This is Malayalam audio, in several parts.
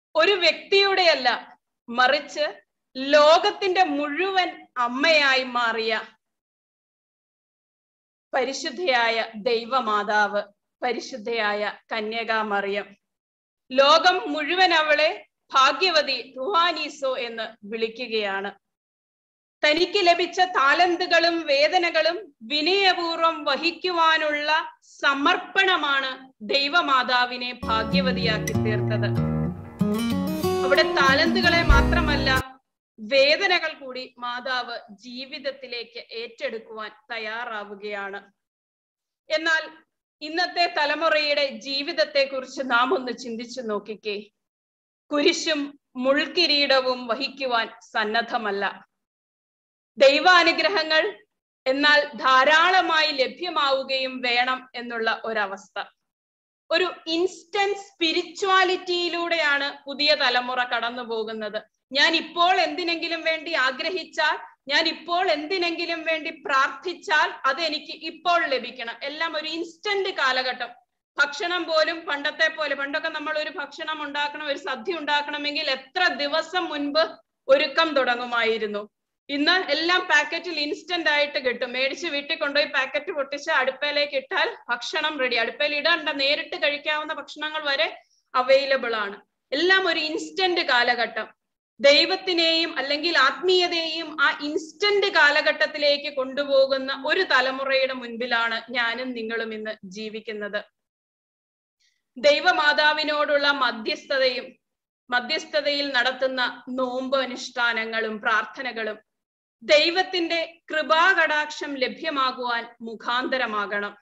ഒരു വ്യക്തിയുടെയല്ല മറിച്ച് ലോകത്തിന്റെ മുഴുവൻ അമ്മയായി മാറിയ പരിശുദ്ധയായ ദൈവമാതാവ് പരിശുദ്ധയായ കന്യകാമറിയം ലോകം മുഴുവൻ അവളെ ഭാഗ്യവതി റുഹാനീസോ എന്ന് വിളിക്കുകയാണ് തനിക്ക് ലഭിച്ച താലന്തുകളും വേദനകളും വിനയപൂർവം വഹിക്കുവാനുള്ള സമർപ്പണമാണ് ദൈവമാതാവിനെ ഭാഗ്യവതിയാക്കി തീർത്തത് അവിടെ താലന്തുകളെ മാത്രമല്ല വേദനകൾ കൂടി മാതാവ് ജീവിതത്തിലേക്ക് ഏറ്റെടുക്കുവാൻ തയ്യാറാവുകയാണ് എന്നാൽ ഇന്നത്തെ തലമുറയുടെ ജീവിതത്തെ കുറിച്ച് നാം ഒന്ന് ചിന്തിച്ചു നോക്കിക്കേ കുരിശും മുൾക്കിരീടവും വഹിക്കുവാൻ സന്നദ്ധമല്ല ദൈവാനുഗ്രഹങ്ങൾ എന്നാൽ ധാരാളമായി ലഭ്യമാവുകയും വേണം എന്നുള്ള ഒരവസ്ഥ ഒരു ഇൻസ്റ്റന്റ് സ്പിരിച്വാലിറ്റിയിലൂടെയാണ് പുതിയ തലമുറ കടന്നു പോകുന്നത് ഞാൻ ഇപ്പോൾ എന്തിനെങ്കിലും വേണ്ടി ആഗ്രഹിച്ചാൽ ഞാൻ ഇപ്പോൾ എന്തിനെങ്കിലും വേണ്ടി പ്രാർത്ഥിച്ചാൽ അത് എനിക്ക് ഇപ്പോൾ ലഭിക്കണം എല്ലാം ഒരു ഇൻസ്റ്റന്റ് കാലഘട്ടം ഭക്ഷണം പോലും പണ്ടത്തെ പോലെ പണ്ടൊക്കെ നമ്മൾ ഒരു ഭക്ഷണം ഉണ്ടാക്കണം ഒരു സദ്യ ഉണ്ടാക്കണമെങ്കിൽ എത്ര ദിവസം മുൻപ് ഒരുക്കം തുടങ്ങുമായിരുന്നു ഇന്ന് എല്ലാം പാക്കറ്റിൽ ഇൻസ്റ്റന്റ് ആയിട്ട് കിട്ടും മേടിച്ച് വീട്ടിൽ കൊണ്ടുപോയി പാക്കറ്റ് പൊട്ടിച്ച് അടുപ്പയിലേക്ക് ഇട്ടാൽ ഭക്ഷണം റെഡി അടുപ്പയിൽ ഇടണ്ട നേരിട്ട് കഴിക്കാവുന്ന ഭക്ഷണങ്ങൾ വരെ അവൈലബിൾ ആണ് എല്ലാം ഒരു ഇൻസ്റ്റന്റ് കാലഘട്ടം ദൈവത്തിനെയും അല്ലെങ്കിൽ ആത്മീയതയെയും ആ ഇൻസ്റ്റന്റ് കാലഘട്ടത്തിലേക്ക് കൊണ്ടുപോകുന്ന ഒരു തലമുറയുടെ മുൻപിലാണ് ഞാനും നിങ്ങളും ഇന്ന് ജീവിക്കുന്നത് ദൈവമാതാവിനോടുള്ള മധ്യസ്ഥതയും മധ്യസ്ഥതയിൽ നടത്തുന്ന നോമ്പ് അനുഷ്ഠാനങ്ങളും പ്രാർത്ഥനകളും ദൈവത്തിന്റെ കൃപാകടാക്ഷം ലഭ്യമാകുവാൻ മുഖാന്തരമാകണം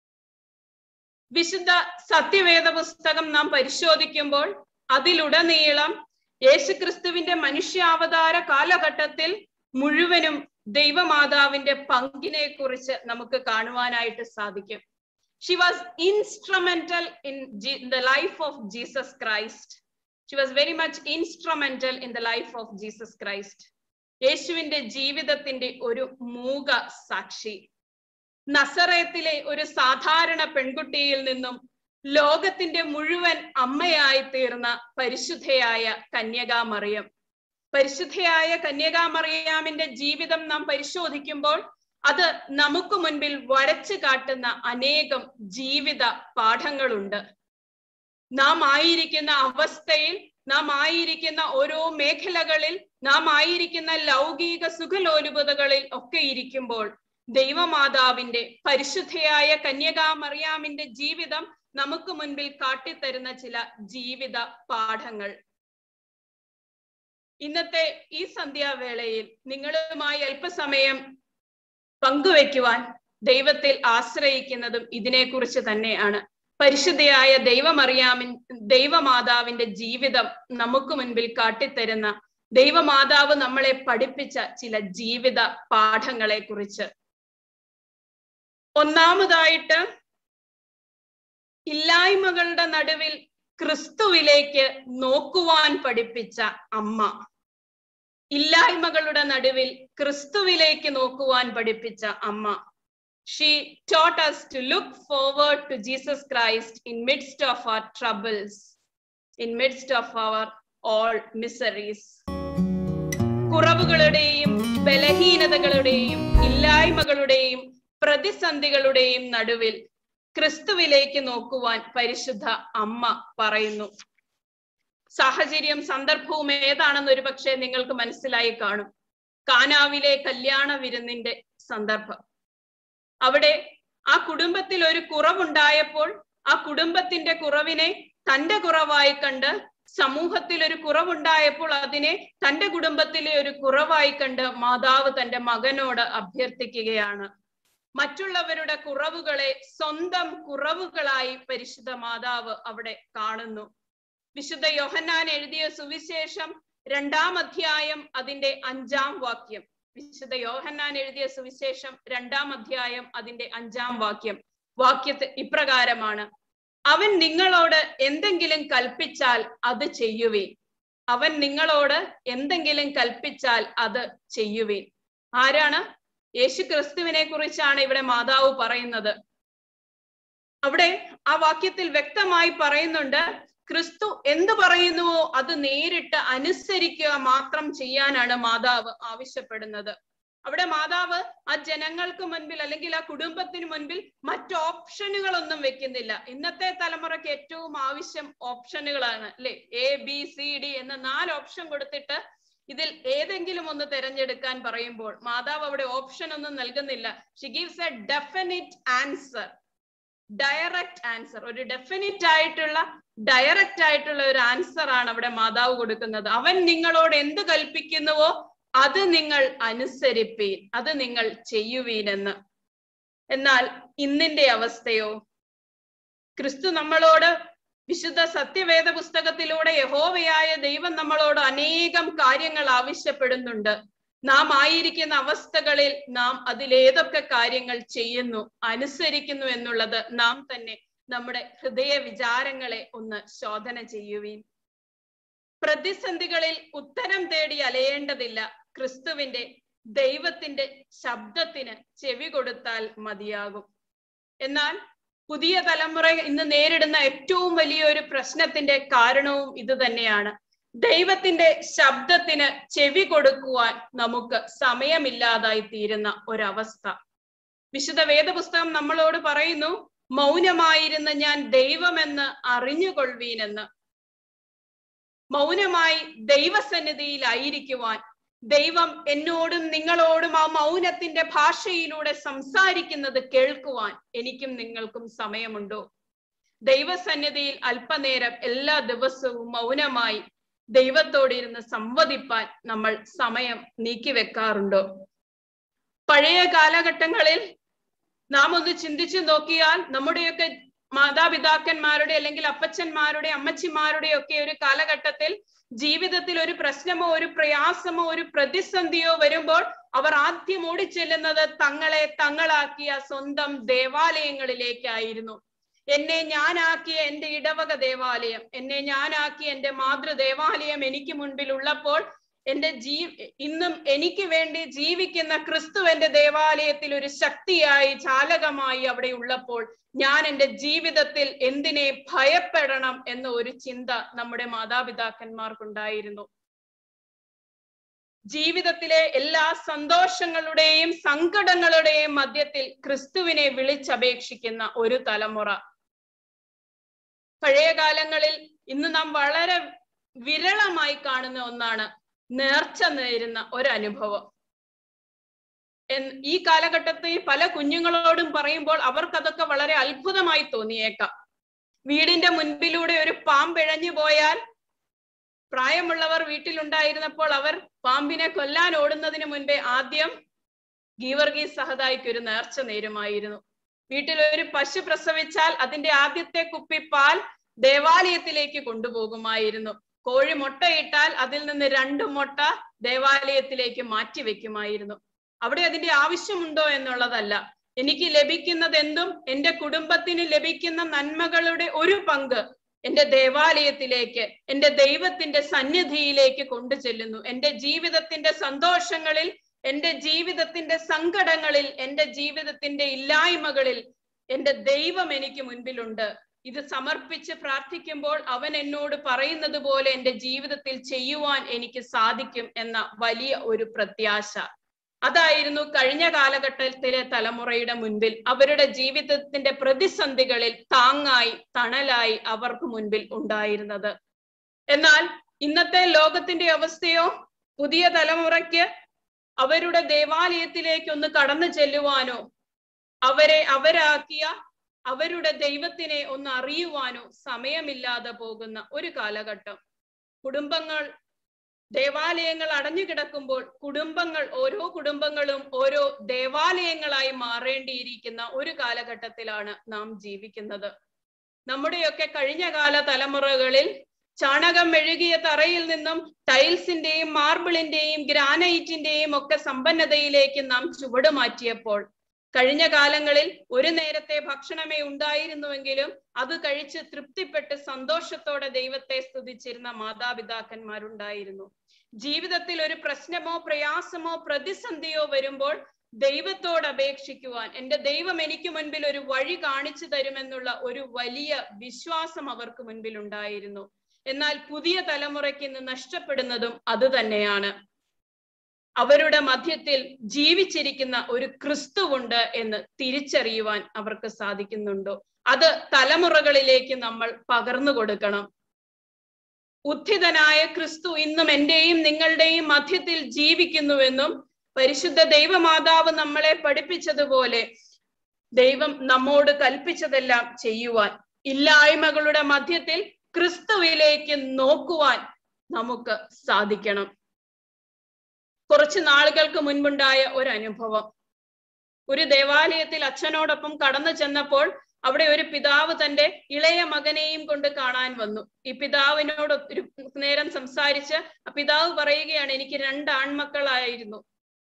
വിശുദ്ധ സത്യവേദ പുസ്തകം നാം പരിശോധിക്കുമ്പോൾ അതിലുടനീളം യേശുക്രിസ്തുവിന്റെ മനുഷ്യാവതാര കാലഘട്ടത്തിൽ മുഴുവനും ദൈവമാതാവിന്റെ പങ്കിനെ കുറിച്ച് നമുക്ക് കാണുവാനായിട്ട് സാധിക്കും she was instrumental in the life of Jesus Christ she was very much instrumental in the life of Jesus Christ യേശുവിന്റെ ജീവിതത്തിന്റെ ഒരു മൂക സാക്ഷി നസറയത്തിലെ ഒരു സാധാരണ പെൺകുട്ടിയിൽ നിന്നും ലോകത്തിന്റെ മുഴുവൻ അമ്മയായി തീർന്ന പരിശുദ്ധയായ കന്യകാമറിയം പരിശുദ്ധയായ കന്യകാമറിയാമിന്റെ ജീവിതം നാം പരിശോധിക്കുമ്പോൾ അത് നമുക്ക് മുൻപിൽ വരച്ചു കാട്ടുന്ന അനേകം ജീവിത പാഠങ്ങളുണ്ട് നാം ആയിരിക്കുന്ന അവസ്ഥയിൽ നാം ആയിരിക്കുന്ന ഓരോ മേഖലകളിൽ നാം ആയിരിക്കുന്ന ലൗകിക സുഖലോലുപതകളിൽ ഒക്കെ ഇരിക്കുമ്പോൾ ദൈവമാതാവിന്റെ പരിശുദ്ധയായ കന്യകാമറിയാമിന്റെ ജീവിതം നമുക്ക് മുൻപിൽ കാട്ടിത്തരുന്ന ചില ജീവിത പാഠങ്ങൾ ഇന്നത്തെ ഈ സന്ധ്യാവേളയിൽ നിങ്ങളുമായി അല്പസമയം പങ്കുവെക്കുവാൻ ദൈവത്തിൽ ആശ്രയിക്കുന്നതും ഇതിനെക്കുറിച്ച് തന്നെയാണ് പരിശുദ്ധയായ ദൈവമറിയാമിൻ ദൈവമാതാവിന്റെ ജീവിതം നമുക്ക് മുൻപിൽ കാട്ടിത്തരുന്ന ദൈവമാതാവ് നമ്മളെ പഠിപ്പിച്ച ചില ജീവിത പാഠങ്ങളെ കുറിച്ച് ഒന്നാമതായിട്ട് ഇല്ലായ്മകളുടെ നടുവിൽ ക്രിസ്തുവിലേക്ക് നോക്കുവാൻ പഠിപ്പിച്ച അമ്മ ഇല്ലായ്മകളുടെ നടുവിൽ ക്രിസ്തുവിലേക്ക് നോക്കുവാൻ പഠിപ്പിച്ച അമ്മ she taught us to look forward to Jesus Christ in midst of our troubles, in midst of our all miseries. കുറവുകളുടെയും ബലഹീനതകളുടെയും ഇല്ലായ്മകളുടെയും പ്രതിസന്ധികളുടെയും നടുവിൽ ക്രിസ്തുവിലേക്ക് നോക്കുവാൻ പരിശുദ്ധ അമ്മ പറയുന്നു സാഹചര്യം സന്ദർഭവും ഏതാണെന്ന് ഒരു പക്ഷേ നിങ്ങൾക്ക് മനസ്സിലായി കാണും കാനാവിലെ കല്യാണ വിരുന്നിന്റെ സന്ദർഭം അവിടെ ആ കുടുംബത്തിൽ ഒരു കുറവുണ്ടായപ്പോൾ ആ കുടുംബത്തിന്റെ കുറവിനെ തന്റെ കുറവായി കണ്ട് സമൂഹത്തിൽ ഒരു കുറവുണ്ടായപ്പോൾ അതിനെ തന്റെ കുടുംബത്തിലെ ഒരു കുറവായി കണ്ട് മാതാവ് തന്റെ മകനോട് അഭ്യർത്ഥിക്കുകയാണ് മറ്റുള്ളവരുടെ കുറവുകളെ സ്വന്തം കുറവുകളായി പരിശുദ്ധ മാതാവ് അവിടെ കാണുന്നു വിശുദ്ധ യോഹന്നാൻ എഴുതിയ സുവിശേഷം രണ്ടാം അധ്യായം അതിന്റെ അഞ്ചാം വാക്യം വിശുദ്ധ യോഹന്നാൻ എഴുതിയ സുവിശേഷം രണ്ടാം അധ്യായം അതിന്റെ അഞ്ചാം വാക്യം വാക്യത്ത് ഇപ്രകാരമാണ് അവൻ നിങ്ങളോട് എന്തെങ്കിലും കൽപ്പിച്ചാൽ അത് ചെയ്യുവീൻ അവൻ നിങ്ങളോട് എന്തെങ്കിലും കൽപ്പിച്ചാൽ അത് ചെയ്യുവീൻ ആരാണ് യേശു ക്രിസ്തുവിനെ കുറിച്ചാണ് ഇവിടെ മാതാവ് പറയുന്നത് അവിടെ ആ വാക്യത്തിൽ വ്യക്തമായി പറയുന്നുണ്ട് ക്രിസ്തു എന്ത് പറയുന്നുവോ അത് നേരിട്ട് അനുസരിക്കുക മാത്രം ചെയ്യാനാണ് മാതാവ് ആവശ്യപ്പെടുന്നത് അവിടെ മാതാവ് ആ ജനങ്ങൾക്ക് മുൻപിൽ അല്ലെങ്കിൽ ആ കുടുംബത്തിന് മുൻപിൽ മറ്റ് ഓപ്ഷനുകളൊന്നും വെക്കുന്നില്ല ഇന്നത്തെ തലമുറയ്ക്ക് ഏറ്റവും ആവശ്യം ഓപ്ഷനുകളാണ് അല്ലെ എ ബി സി ഡി എന്ന നാല് ഓപ്ഷൻ കൊടുത്തിട്ട് ഇതിൽ ഏതെങ്കിലും ഒന്ന് തിരഞ്ഞെടുക്കാൻ പറയുമ്പോൾ മാതാവ് അവിടെ ഓപ്ഷൻ ഒന്നും നൽകുന്നില്ല she gives a definite answer direct answer ഒരു ഡെഫിനിറ്റ് ആയിട്ടുള്ള ഡയറക്റ്റ് ആയിട്ടുള്ള ഒരു ആൻസർ ആണ് അവിടെ മാതാവ് കൊടുക്കുന്നത് അവൻ നിങ്ങളോട് എന്ത് കൽപ്പിക്കുന്നുവോ അത് നിങ്ങൾ അനുസരിപ്പീൻ അത് നിങ്ങൾ ചെയ്യുവീനെന്ന് എന്നാൽ ഇന്നിന്റെ അവസ്ഥയോ ക്രിസ്തു നമ്മളോട് വിശുദ്ധ സത്യവേദ പുസ്തകത്തിലൂടെ യഹോവയായ ദൈവം നമ്മളോട് അനേകം കാര്യങ്ങൾ ആവശ്യപ്പെടുന്നുണ്ട് നാം ആയിരിക്കുന്ന അവസ്ഥകളിൽ നാം അതിലേതൊക്കെ കാര്യങ്ങൾ ചെയ്യുന്നു അനുസരിക്കുന്നു എന്നുള്ളത് നാം തന്നെ നമ്മുടെ ഹൃദയ വിചാരങ്ങളെ ഒന്ന് ശോധന ചെയ്യുവീൻ പ്രതിസന്ധികളിൽ ഉത്തരം തേടി അലയേണ്ടതില്ല ക്രിസ്തുവിന്റെ ദൈവത്തിന്റെ ശബ്ദത്തിന് ചെവി കൊടുത്താൽ മതിയാകും എന്നാൽ പുതിയ തലമുറ ഇന്ന് നേരിടുന്ന ഏറ്റവും വലിയൊരു പ്രശ്നത്തിന്റെ കാരണവും ഇത് തന്നെയാണ് ദൈവത്തിന്റെ ശബ്ദത്തിന് ചെവി കൊടുക്കുവാൻ നമുക്ക് സമയമില്ലാതായി തീരുന്ന ഒരവസ്ഥ വിശുദ്ധ വേദപുസ്തകം നമ്മളോട് പറയുന്നു മൗനമായിരുന്ന ഞാൻ ദൈവമെന്ന് അറിഞ്ഞുകൊള്ളുവീനെന്ന് മൗനമായി ദൈവസന്നിധിയിലായിരിക്കുവാൻ ദൈവം എന്നോടും നിങ്ങളോടും ആ മൗനത്തിന്റെ ഭാഷയിലൂടെ സംസാരിക്കുന്നത് കേൾക്കുവാൻ എനിക്കും നിങ്ങൾക്കും സമയമുണ്ടോ ദൈവസന്നിധിയിൽ അല്പനേരം എല്ലാ ദിവസവും മൗനമായി ദൈവത്തോടിരുന്ന് സംവദിപ്പാൻ നമ്മൾ സമയം നീക്കിവെക്കാറുണ്ടോ പഴയ കാലഘട്ടങ്ങളിൽ നാം ഒന്ന് ചിന്തിച്ചു നോക്കിയാൽ നമ്മുടെയൊക്കെ മാതാപിതാക്കന്മാരുടെ അല്ലെങ്കിൽ അപ്പച്ചന്മാരുടെ അമ്മച്ചിമാരുടെ ഒക്കെ ഒരു കാലഘട്ടത്തിൽ ജീവിതത്തിൽ ഒരു പ്രശ്നമോ ഒരു പ്രയാസമോ ഒരു പ്രതിസന്ധിയോ വരുമ്പോൾ അവർ ആദ്യം ഓടിച്ചെല്ലുന്നത് തങ്ങളെ തങ്ങളാക്കിയ സ്വന്തം ദേവാലയങ്ങളിലേക്കായിരുന്നു എന്നെ ഞാനാക്കിയ എന്റെ ഇടവക ദേവാലയം എന്നെ ഞാനാക്കിയ എന്റെ മാതൃ ദേവാലയം എനിക്ക് മുൻപിൽ ഉള്ളപ്പോൾ എന്റെ ജീ ഇന്നും എനിക്ക് വേണ്ടി ജീവിക്കുന്ന ക്രിസ്തു എന്റെ ദേവാലയത്തിൽ ഒരു ശക്തിയായി ചാലകമായി അവിടെ ഉള്ളപ്പോൾ ഞാൻ എന്റെ ജീവിതത്തിൽ എന്തിനെ ഭയപ്പെടണം എന്ന ഒരു ചിന്ത നമ്മുടെ മാതാപിതാക്കന്മാർക്കുണ്ടായിരുന്നു ജീവിതത്തിലെ എല്ലാ സന്തോഷങ്ങളുടെയും സങ്കടങ്ങളുടെയും മധ്യത്തിൽ ക്രിസ്തുവിനെ വിളിച്ചപേക്ഷിക്കുന്ന ഒരു തലമുറ പഴയ കാലങ്ങളിൽ ഇന്ന് നാം വളരെ വിരളമായി കാണുന്ന ഒന്നാണ് നേർച്ച നേരുന്ന ഒരനുഭവം ഈ കാലഘട്ടത്തിൽ പല കുഞ്ഞുങ്ങളോടും പറയുമ്പോൾ അവർക്കതൊക്കെ വളരെ അത്ഭുതമായി തോന്നിയേക്കാം വീടിന്റെ മുൻപിലൂടെ ഒരു പാമ്പിഴഞ്ഞു പോയാൽ പ്രായമുള്ളവർ വീട്ടിലുണ്ടായിരുന്നപ്പോൾ അവർ പാമ്പിനെ കൊല്ലാൻ ഓടുന്നതിന് മുൻപേ ആദ്യം ഗീവർഗീസ് സഹദായിക്ക് ഒരു നേർച്ച നേരുമായിരുന്നു വീട്ടിൽ ഒരു പശു പ്രസവിച്ചാൽ അതിന്റെ ആദ്യത്തെ കുപ്പി പാൽ ദേവാലയത്തിലേക്ക് കൊണ്ടുപോകുമായിരുന്നു കോഴി മുട്ടയിട്ടാൽ അതിൽ നിന്ന് രണ്ട് മുട്ട ദേവാലയത്തിലേക്ക് മാറ്റി വെക്കുമായിരുന്നു അവിടെ അതിന്റെ ആവശ്യമുണ്ടോ എന്നുള്ളതല്ല എനിക്ക് ലഭിക്കുന്നത് എന്തും എന്റെ കുടുംബത്തിന് ലഭിക്കുന്ന നന്മകളുടെ ഒരു പങ്ക് എന്റെ ദേവാലയത്തിലേക്ക് എന്റെ ദൈവത്തിന്റെ സന്നിധിയിലേക്ക് കൊണ്ടു ചെല്ലുന്നു എന്റെ ജീവിതത്തിന്റെ സന്തോഷങ്ങളിൽ എന്റെ ജീവിതത്തിന്റെ സങ്കടങ്ങളിൽ എന്റെ ജീവിതത്തിന്റെ ഇല്ലായ്മകളിൽ എന്റെ ദൈവം എനിക്ക് മുൻപിലുണ്ട് ഇത് സമർപ്പിച്ച് പ്രാർത്ഥിക്കുമ്പോൾ അവൻ എന്നോട് പറയുന്നത് പോലെ എന്റെ ജീവിതത്തിൽ ചെയ്യുവാൻ എനിക്ക് സാധിക്കും എന്ന വലിയ ഒരു പ്രത്യാശ അതായിരുന്നു കഴിഞ്ഞ കാലഘട്ടത്തിലെ തലമുറയുടെ മുൻപിൽ അവരുടെ ജീവിതത്തിന്റെ പ്രതിസന്ധികളിൽ താങ്ങായി തണലായി അവർക്ക് മുൻപിൽ ഉണ്ടായിരുന്നത് എന്നാൽ ഇന്നത്തെ ലോകത്തിന്റെ അവസ്ഥയോ പുതിയ തലമുറയ്ക്ക് അവരുടെ ദേവാലയത്തിലേക്ക് ഒന്ന് കടന്നു ചെല്ലുവാനോ അവരെ അവരാക്കിയ അവരുടെ ദൈവത്തിനെ ഒന്ന് അറിയുവാനോ സമയമില്ലാതെ പോകുന്ന ഒരു കാലഘട്ടം കുടുംബങ്ങൾ ദേവാലയങ്ങൾ അടഞ്ഞു കിടക്കുമ്പോൾ കുടുംബങ്ങൾ ഓരോ കുടുംബങ്ങളും ഓരോ ദേവാലയങ്ങളായി മാറേണ്ടിയിരിക്കുന്ന ഒരു കാലഘട്ടത്തിലാണ് നാം ജീവിക്കുന്നത് നമ്മുടെയൊക്കെ കഴിഞ്ഞ കാല തലമുറകളിൽ ചാണകം മെഴുകിയ തറയിൽ നിന്നും ടൈൽസിന്റെയും മാർബിളിന്റെയും ഗ്രാനൈറ്റിന്റെയും ഒക്കെ സമ്പന്നതയിലേക്ക് നാം ചുവട് മാറ്റിയപ്പോൾ കഴിഞ്ഞ കാലങ്ങളിൽ ഒരു നേരത്തെ ഭക്ഷണമേ ഉണ്ടായിരുന്നുവെങ്കിലും അത് കഴിച്ച് തൃപ്തിപ്പെട്ട് സന്തോഷത്തോടെ ദൈവത്തെ സ്തുതിച്ചിരുന്ന മാതാപിതാക്കന്മാരുണ്ടായിരുന്നു ജീവിതത്തിൽ ഒരു പ്രശ്നമോ പ്രയാസമോ പ്രതിസന്ധിയോ വരുമ്പോൾ ദൈവത്തോട് അപേക്ഷിക്കുവാൻ എന്റെ ദൈവം എനിക്ക് മുൻപിൽ ഒരു വഴി കാണിച്ചു തരുമെന്നുള്ള ഒരു വലിയ വിശ്വാസം അവർക്ക് മുൻപിൽ ഉണ്ടായിരുന്നു എന്നാൽ പുതിയ തലമുറയ്ക്ക് ഇന്ന് നഷ്ടപ്പെടുന്നതും അത് തന്നെയാണ് അവരുടെ മധ്യത്തിൽ ജീവിച്ചിരിക്കുന്ന ഒരു ക്രിസ്തുവുണ്ട് എന്ന് തിരിച്ചറിയുവാൻ അവർക്ക് സാധിക്കുന്നുണ്ടോ അത് തലമുറകളിലേക്ക് നമ്മൾ പകർന്നു കൊടുക്കണം ഉത്ഥിതനായ ക്രിസ്തു ഇന്നും എന്റെയും നിങ്ങളുടെയും മധ്യത്തിൽ ജീവിക്കുന്നുവെന്നും പരിശുദ്ധ ദൈവമാതാവ് നമ്മളെ പഠിപ്പിച്ചതുപോലെ ദൈവം നമ്മോട് കൽപ്പിച്ചതെല്ലാം ചെയ്യുവാൻ ഇല്ലായ്മകളുടെ മധ്യത്തിൽ ക്രിസ്തുവിലേക്ക് നോക്കുവാൻ നമുക്ക് സാധിക്കണം കുറച്ച് നാളുകൾക്ക് മുൻപുണ്ടായ ഒരു അനുഭവം ഒരു ദേവാലയത്തിൽ അച്ഛനോടൊപ്പം കടന്നു ചെന്നപ്പോൾ അവിടെ ഒരു പിതാവ് തന്റെ ഇളയ മകനെയും കൊണ്ട് കാണാൻ വന്നു ഈ പിതാവിനോട് ഒരു നേരം സംസാരിച്ച് ആ പിതാവ് പറയുകയാണ് എനിക്ക് രണ്ട് ആൺമക്കളായിരുന്നു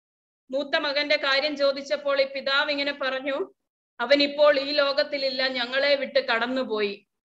മൂത്ത മകന്റെ കാര്യം ചോദിച്ചപ്പോൾ ഈ പിതാവ് ഇങ്ങനെ പറഞ്ഞു അവൻ ഇപ്പോൾ ഈ ലോകത്തിലില്ല ഞങ്ങളെ വിട്ട് കടന്നുപോയി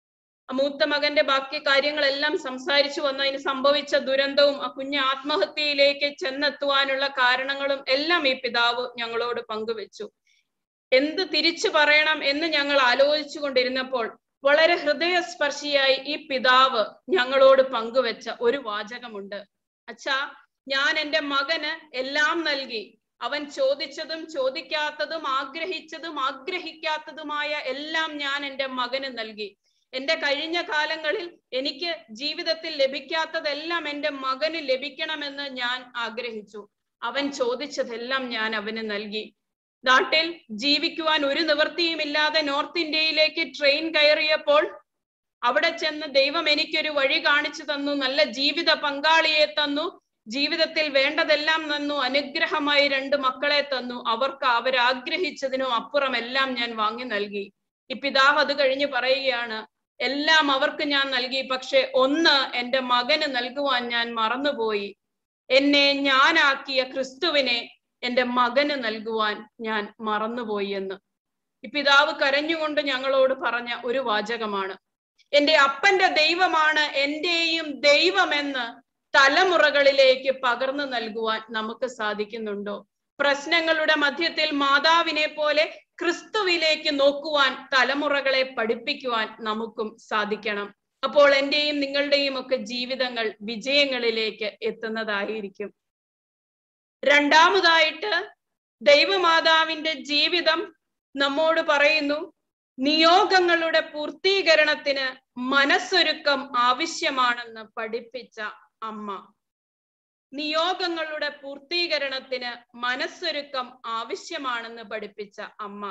മൂത്ത മകന്റെ ബാക്കി കാര്യങ്ങളെല്ലാം സംസാരിച്ചു വന്നു അതിന് സംഭവിച്ച ദുരന്തവും ആ കുഞ്ഞ് ആത്മഹത്യയിലേക്ക് ചെന്നെത്തുവാനുള്ള കാരണങ്ങളും എല്ലാം ഈ പിതാവ് ഞങ്ങളോട് പങ്കുവെച്ചു എന്ത് തിരിച്ചു പറയണം എന്ന് ഞങ്ങൾ ആലോചിച്ചു കൊണ്ടിരുന്നപ്പോൾ വളരെ ഹൃദയസ്പർശിയായി ഈ പിതാവ് ഞങ്ങളോട് പങ്കുവെച്ച ഒരു വാചകമുണ്ട് അച്ഛാ ഞാൻ എൻ്റെ മകന് എല്ലാം നൽകി അവൻ ചോദിച്ചതും ചോദിക്കാത്തതും ആഗ്രഹിച്ചതും ആഗ്രഹിക്കാത്തതുമായ എല്ലാം ഞാൻ എൻ്റെ മകന് നൽകി എന്റെ കഴിഞ്ഞ കാലങ്ങളിൽ എനിക്ക് ജീവിതത്തിൽ ലഭിക്കാത്തതെല്ലാം എൻ്റെ മകന് ലഭിക്കണമെന്ന് ഞാൻ ആഗ്രഹിച്ചു അവൻ ചോദിച്ചതെല്ലാം ഞാൻ അവന് നൽകി നാട്ടിൽ ജീവിക്കുവാൻ ഒരു നിവൃത്തിയുമില്ലാതെ നോർത്ത് ഇന്ത്യയിലേക്ക് ട്രെയിൻ കയറിയപ്പോൾ അവിടെ ചെന്ന് ദൈവം എനിക്കൊരു വഴി കാണിച്ചു തന്നു നല്ല ജീവിത പങ്കാളിയെ തന്നു ജീവിതത്തിൽ വേണ്ടതെല്ലാം തന്നു അനുഗ്രഹമായി രണ്ട് മക്കളെ തന്നു അവർക്ക് അവരാഗ്രഹിച്ചതിനും അപ്പുറം എല്ലാം ഞാൻ വാങ്ങി നൽകി ഈ പിതാവ് അത് കഴിഞ്ഞ് പറയുകയാണ് എല്ലാം അവർക്ക് ഞാൻ നൽകി പക്ഷെ ഒന്ന് എൻ്റെ മകന് നൽകുവാൻ ഞാൻ മറന്നുപോയി എന്നെ ഞാനാക്കിയ ക്രിസ്തുവിനെ എൻ്റെ മകന് നൽകുവാൻ ഞാൻ മറന്നുപോയി എന്ന് ഈ പിതാവ് കരഞ്ഞുകൊണ്ട് ഞങ്ങളോട് പറഞ്ഞ ഒരു വാചകമാണ് എൻ്റെ അപ്പന്റെ ദൈവമാണ് എന്റെയും ദൈവമെന്ന് തലമുറകളിലേക്ക് പകർന്നു നൽകുവാൻ നമുക്ക് സാധിക്കുന്നുണ്ടോ പ്രശ്നങ്ങളുടെ മധ്യത്തിൽ മാതാവിനെ പോലെ ക്രിസ്തുവിലേക്ക് നോക്കുവാൻ തലമുറകളെ പഠിപ്പിക്കുവാൻ നമുക്കും സാധിക്കണം അപ്പോൾ എന്റെയും നിങ്ങളുടെയും ഒക്കെ ജീവിതങ്ങൾ വിജയങ്ങളിലേക്ക് എത്തുന്നതായിരിക്കും രണ്ടാമതായിട്ട് ദൈവമാതാവിന്റെ ജീവിതം നമ്മോട് പറയുന്നു നിയോഗങ്ങളുടെ പൂർത്തീകരണത്തിന് മനസ്സൊരുക്കം ആവശ്യമാണെന്ന് പഠിപ്പിച്ച അമ്മ നിയോഗങ്ങളുടെ പൂർത്തീകരണത്തിന് മനസ്സൊരുക്കം ആവശ്യമാണെന്ന് പഠിപ്പിച്ച അമ്മ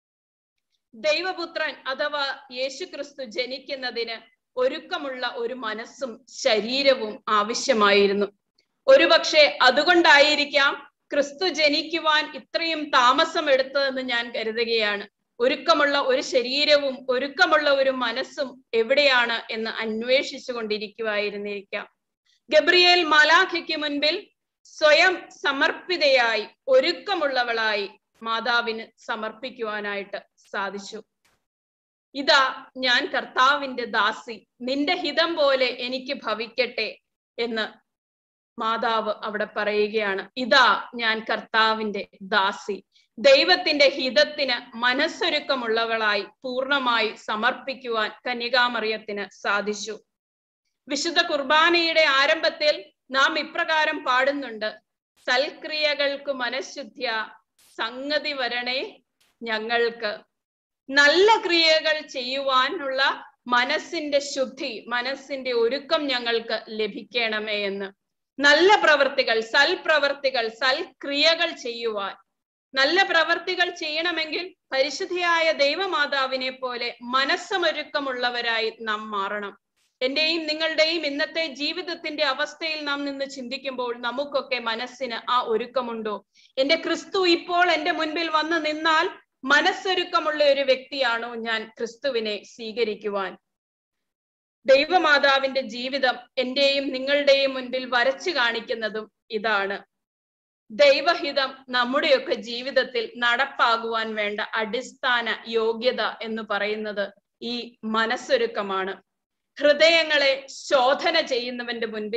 ദൈവപുത്രൻ അഥവാ യേശുക്രിസ്തു ജനിക്കുന്നതിന് ഒരുക്കമുള്ള ഒരു മനസ്സും ശരീരവും ആവശ്യമായിരുന്നു ഒരുപക്ഷെ അതുകൊണ്ടായിരിക്കാം ക്രിസ്തു ജനിക്കുവാൻ ഇത്രയും താമസം എടുത്തതെന്ന് ഞാൻ കരുതുകയാണ് ഒരുക്കമുള്ള ഒരു ശരീരവും ഒരുക്കമുള്ള ഒരു മനസ്സും എവിടെയാണ് എന്ന് അന്വേഷിച്ചു കൊണ്ടിരിക്കുവായിരുന്നിരിക്കാം ഗബ്രിയേൽ മാലാഖയ്ക്ക് മുൻപിൽ സ്വയം സമർപ്പിതയായി ഒരുക്കമുള്ളവളായി മാതാവിന് സമർപ്പിക്കുവാനായിട്ട് സാധിച്ചു ഇതാ ഞാൻ കർത്താവിന്റെ ദാസി നിന്റെ ഹിതം പോലെ എനിക്ക് ഭവിക്കട്ടെ എന്ന് മാതാവ് അവിടെ പറയുകയാണ് ഇതാ ഞാൻ കർത്താവിന്റെ ദാസി ദൈവത്തിന്റെ ഹിതത്തിന് മനസ്സൊരുക്കമുള്ളവളായി പൂർണ്ണമായി സമർപ്പിക്കുവാൻ കന്യകാമറിയത്തിന് സാധിച്ചു വിശുദ്ധ കുർബാനയുടെ ആരംഭത്തിൽ നാം ഇപ്രകാരം പാടുന്നുണ്ട് സൽക്രിയകൾക്ക് മനഃശുദ്ധ്യ സംഗതി വരണേ ഞങ്ങൾക്ക് നല്ല ക്രിയകൾ ചെയ്യുവാനുള്ള മനസ്സിന്റെ ശുദ്ധി മനസ്സിന്റെ ഒരുക്കം ഞങ്ങൾക്ക് ലഭിക്കണമേ എന്ന് നല്ല പ്രവർത്തികൾ സൽപ്രവർത്തികൾ സൽക്രിയകൾ ചെയ്യുവാൻ നല്ല പ്രവർത്തികൾ ചെയ്യണമെങ്കിൽ പരിശുദ്ധിയായ ദൈവമാതാവിനെ പോലെ മനസ്സമൊരുക്കമുള്ളവരായി നാം മാറണം എന്റെയും നിങ്ങളുടെയും ഇന്നത്തെ ജീവിതത്തിന്റെ അവസ്ഥയിൽ നാം നിന്ന് ചിന്തിക്കുമ്പോൾ നമുക്കൊക്കെ മനസ്സിന് ആ ഒരുക്കമുണ്ടോ എന്റെ ക്രിസ്തു ഇപ്പോൾ എന്റെ മുൻപിൽ വന്ന് നിന്നാൽ മനസ്സൊരുക്കമുള്ള ഒരു വ്യക്തിയാണോ ഞാൻ ക്രിസ്തുവിനെ സ്വീകരിക്കുവാൻ ദൈവമാതാവിന്റെ ജീവിതം എന്റെയും നിങ്ങളുടെയും മുൻപിൽ വരച്ചു കാണിക്കുന്നതും ഇതാണ് ദൈവഹിതം നമ്മുടെയൊക്കെ ജീവിതത്തിൽ നടപ്പാകുവാൻ വേണ്ട അടിസ്ഥാന യോഗ്യത എന്ന് പറയുന്നത് ഈ മനസ്സൊരുക്കമാണ് ഹൃദയങ്ങളെ ശോധന ചെയ്യുന്നവന്റെ മുൻപിൽ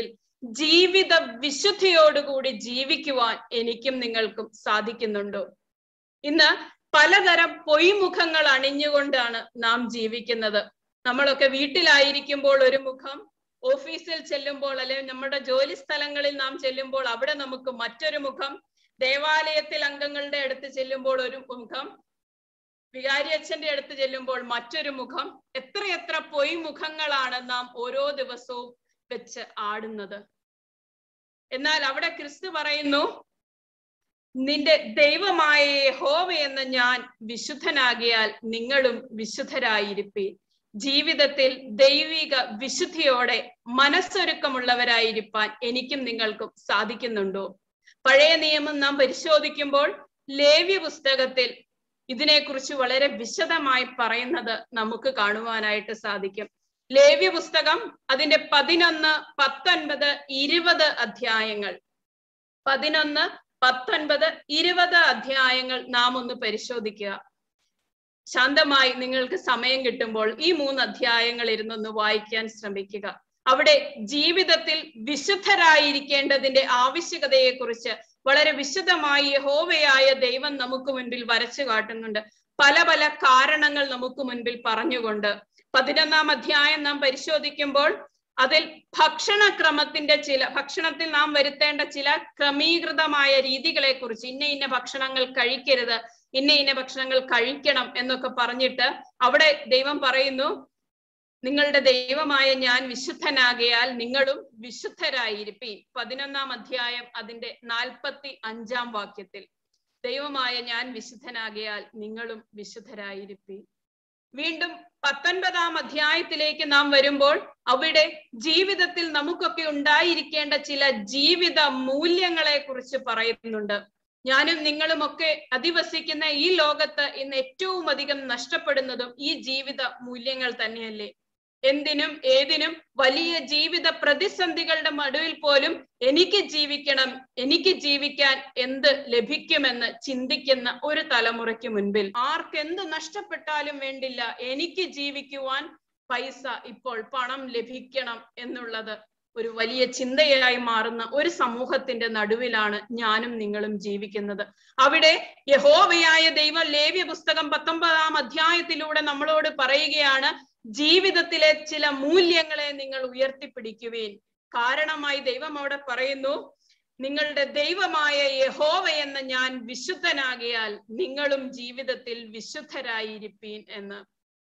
ജീവിത വിശുദ്ധിയോടുകൂടി ജീവിക്കുവാൻ എനിക്കും നിങ്ങൾക്കും സാധിക്കുന്നുണ്ടോ ഇന്ന് പലതരം പൊയ്മുഖങ്ങൾ അണിഞ്ഞുകൊണ്ടാണ് നാം ജീവിക്കുന്നത് നമ്മളൊക്കെ വീട്ടിലായിരിക്കുമ്പോൾ ഒരു മുഖം ഓഫീസിൽ ചെല്ലുമ്പോൾ അല്ലെങ്കിൽ നമ്മുടെ ജോലി സ്ഥലങ്ങളിൽ നാം ചെല്ലുമ്പോൾ അവിടെ നമുക്ക് മറ്റൊരു മുഖം ദേവാലയത്തിൽ അംഗങ്ങളുടെ അടുത്ത് ചെല്ലുമ്പോൾ ഒരു മുഖം വികാരി അച്ഛന്റെ അടുത്ത് ചെല്ലുമ്പോൾ മറ്റൊരു മുഖം എത്രയെത്ര പൊയ്മുഖങ്ങളാണ് നാം ഓരോ ദിവസവും വെച്ച് ആടുന്നത് എന്നാൽ അവിടെ ക്രിസ്തു പറയുന്നു നിന്റെ ദൈവമായ ഹോവ എന്ന ഞാൻ വിശുദ്ധനാകിയാൽ നിങ്ങളും വിശുദ്ധരായിരിപ്പീൻ ജീവിതത്തിൽ ദൈവിക വിശുദ്ധിയോടെ മനസ്സൊരുക്കമുള്ളവരായിരിക്കാൻ എനിക്കും നിങ്ങൾക്കും സാധിക്കുന്നുണ്ടോ പഴയ നിയമം നാം പരിശോധിക്കുമ്പോൾ ലേവ്യ പുസ്തകത്തിൽ ഇതിനെക്കുറിച്ച് വളരെ വിശദമായി പറയുന്നത് നമുക്ക് കാണുവാനായിട്ട് സാധിക്കും ലേവ്യ പുസ്തകം അതിന്റെ പതിനൊന്ന് പത്തൊൻപത് ഇരുപത് അധ്യായങ്ങൾ പതിനൊന്ന് പത്തൊൻപത് ഇരുപത് അധ്യായങ്ങൾ നാം ഒന്ന് പരിശോധിക്കുക ശാന്തമായി നിങ്ങൾക്ക് സമയം കിട്ടുമ്പോൾ ഈ മൂന്ന് അധ്യായങ്ങൾ ഇരുന്നൊന്ന് വായിക്കാൻ ശ്രമിക്കുക അവിടെ ജീവിതത്തിൽ വിശുദ്ധരായിരിക്കേണ്ടതിന്റെ ആവശ്യകതയെക്കുറിച്ച് വളരെ വിശദമായി യഹോവയായ ദൈവം നമുക്ക് മുൻപിൽ വരച്ചു കാട്ടുന്നുണ്ട് പല പല കാരണങ്ങൾ നമുക്ക് മുൻപിൽ പറഞ്ഞുകൊണ്ട് പതിനൊന്നാം അധ്യായം നാം പരിശോധിക്കുമ്പോൾ അതിൽ ഭക്ഷണക്രമത്തിന്റെ ചില ഭക്ഷണത്തിൽ നാം വരുത്തേണ്ട ചില ക്രമീകൃതമായ രീതികളെ കുറിച്ച് ഇന്ന ഇന്ന ഭക്ഷണങ്ങൾ കഴിക്കരുത് ഇന്ന ഇന്ന ഭക്ഷണങ്ങൾ കഴിക്കണം എന്നൊക്കെ പറഞ്ഞിട്ട് അവിടെ ദൈവം പറയുന്നു നിങ്ങളുടെ ദൈവമായ ഞാൻ വിശുദ്ധനാകയാൽ നിങ്ങളും വിശുദ്ധരായിരിപ്പീൻ പതിനൊന്നാം അധ്യായം അതിന്റെ നാൽപ്പത്തി അഞ്ചാം വാക്യത്തിൽ ദൈവമായ ഞാൻ വിശുദ്ധനാകയാൽ നിങ്ങളും വിശുദ്ധരായിരിപ്പീൻ വീണ്ടും പത്തൊൻപതാം അധ്യായത്തിലേക്ക് നാം വരുമ്പോൾ അവിടെ ജീവിതത്തിൽ നമുക്കൊക്കെ ഉണ്ടായിരിക്കേണ്ട ചില ജീവിത മൂല്യങ്ങളെ കുറിച്ച് പറയുന്നുണ്ട് ഞാനും നിങ്ങളും ഒക്കെ അധിവസിക്കുന്ന ഈ ലോകത്ത് ഇന്ന് ഏറ്റവും അധികം നഷ്ടപ്പെടുന്നതും ഈ ജീവിത മൂല്യങ്ങൾ തന്നെയല്ലേ എന്തിനും ഏതിനും വലിയ ജീവിത പ്രതിസന്ധികളുടെ നടുവിൽ പോലും എനിക്ക് ജീവിക്കണം എനിക്ക് ജീവിക്കാൻ എന്ത് ലഭിക്കുമെന്ന് ചിന്തിക്കുന്ന ഒരു തലമുറയ്ക്ക് മുൻപിൽ ആർക്കെന്ത് നഷ്ടപ്പെട്ടാലും വേണ്ടില്ല എനിക്ക് ജീവിക്കുവാൻ പൈസ ഇപ്പോൾ പണം ലഭിക്കണം എന്നുള്ളത് ഒരു വലിയ ചിന്തയായി മാറുന്ന ഒരു സമൂഹത്തിന്റെ നടുവിലാണ് ഞാനും നിങ്ങളും ജീവിക്കുന്നത് അവിടെ യഹോവയായ ദൈവം ലേവ്യ പുസ്തകം പത്തൊമ്പതാം അധ്യായത്തിലൂടെ നമ്മളോട് പറയുകയാണ് ജീവിതത്തിലെ ചില മൂല്യങ്ങളെ നിങ്ങൾ ഉയർത്തിപ്പിടിക്കുവീൻ കാരണമായി ദൈവം അവിടെ പറയുന്നു നിങ്ങളുടെ ദൈവമായ യഹോവ എന്ന ഞാൻ വിശുദ്ധനാകിയാൽ നിങ്ങളും ജീവിതത്തിൽ വിശുദ്ധരായിരിപ്പീൻ എന്ന്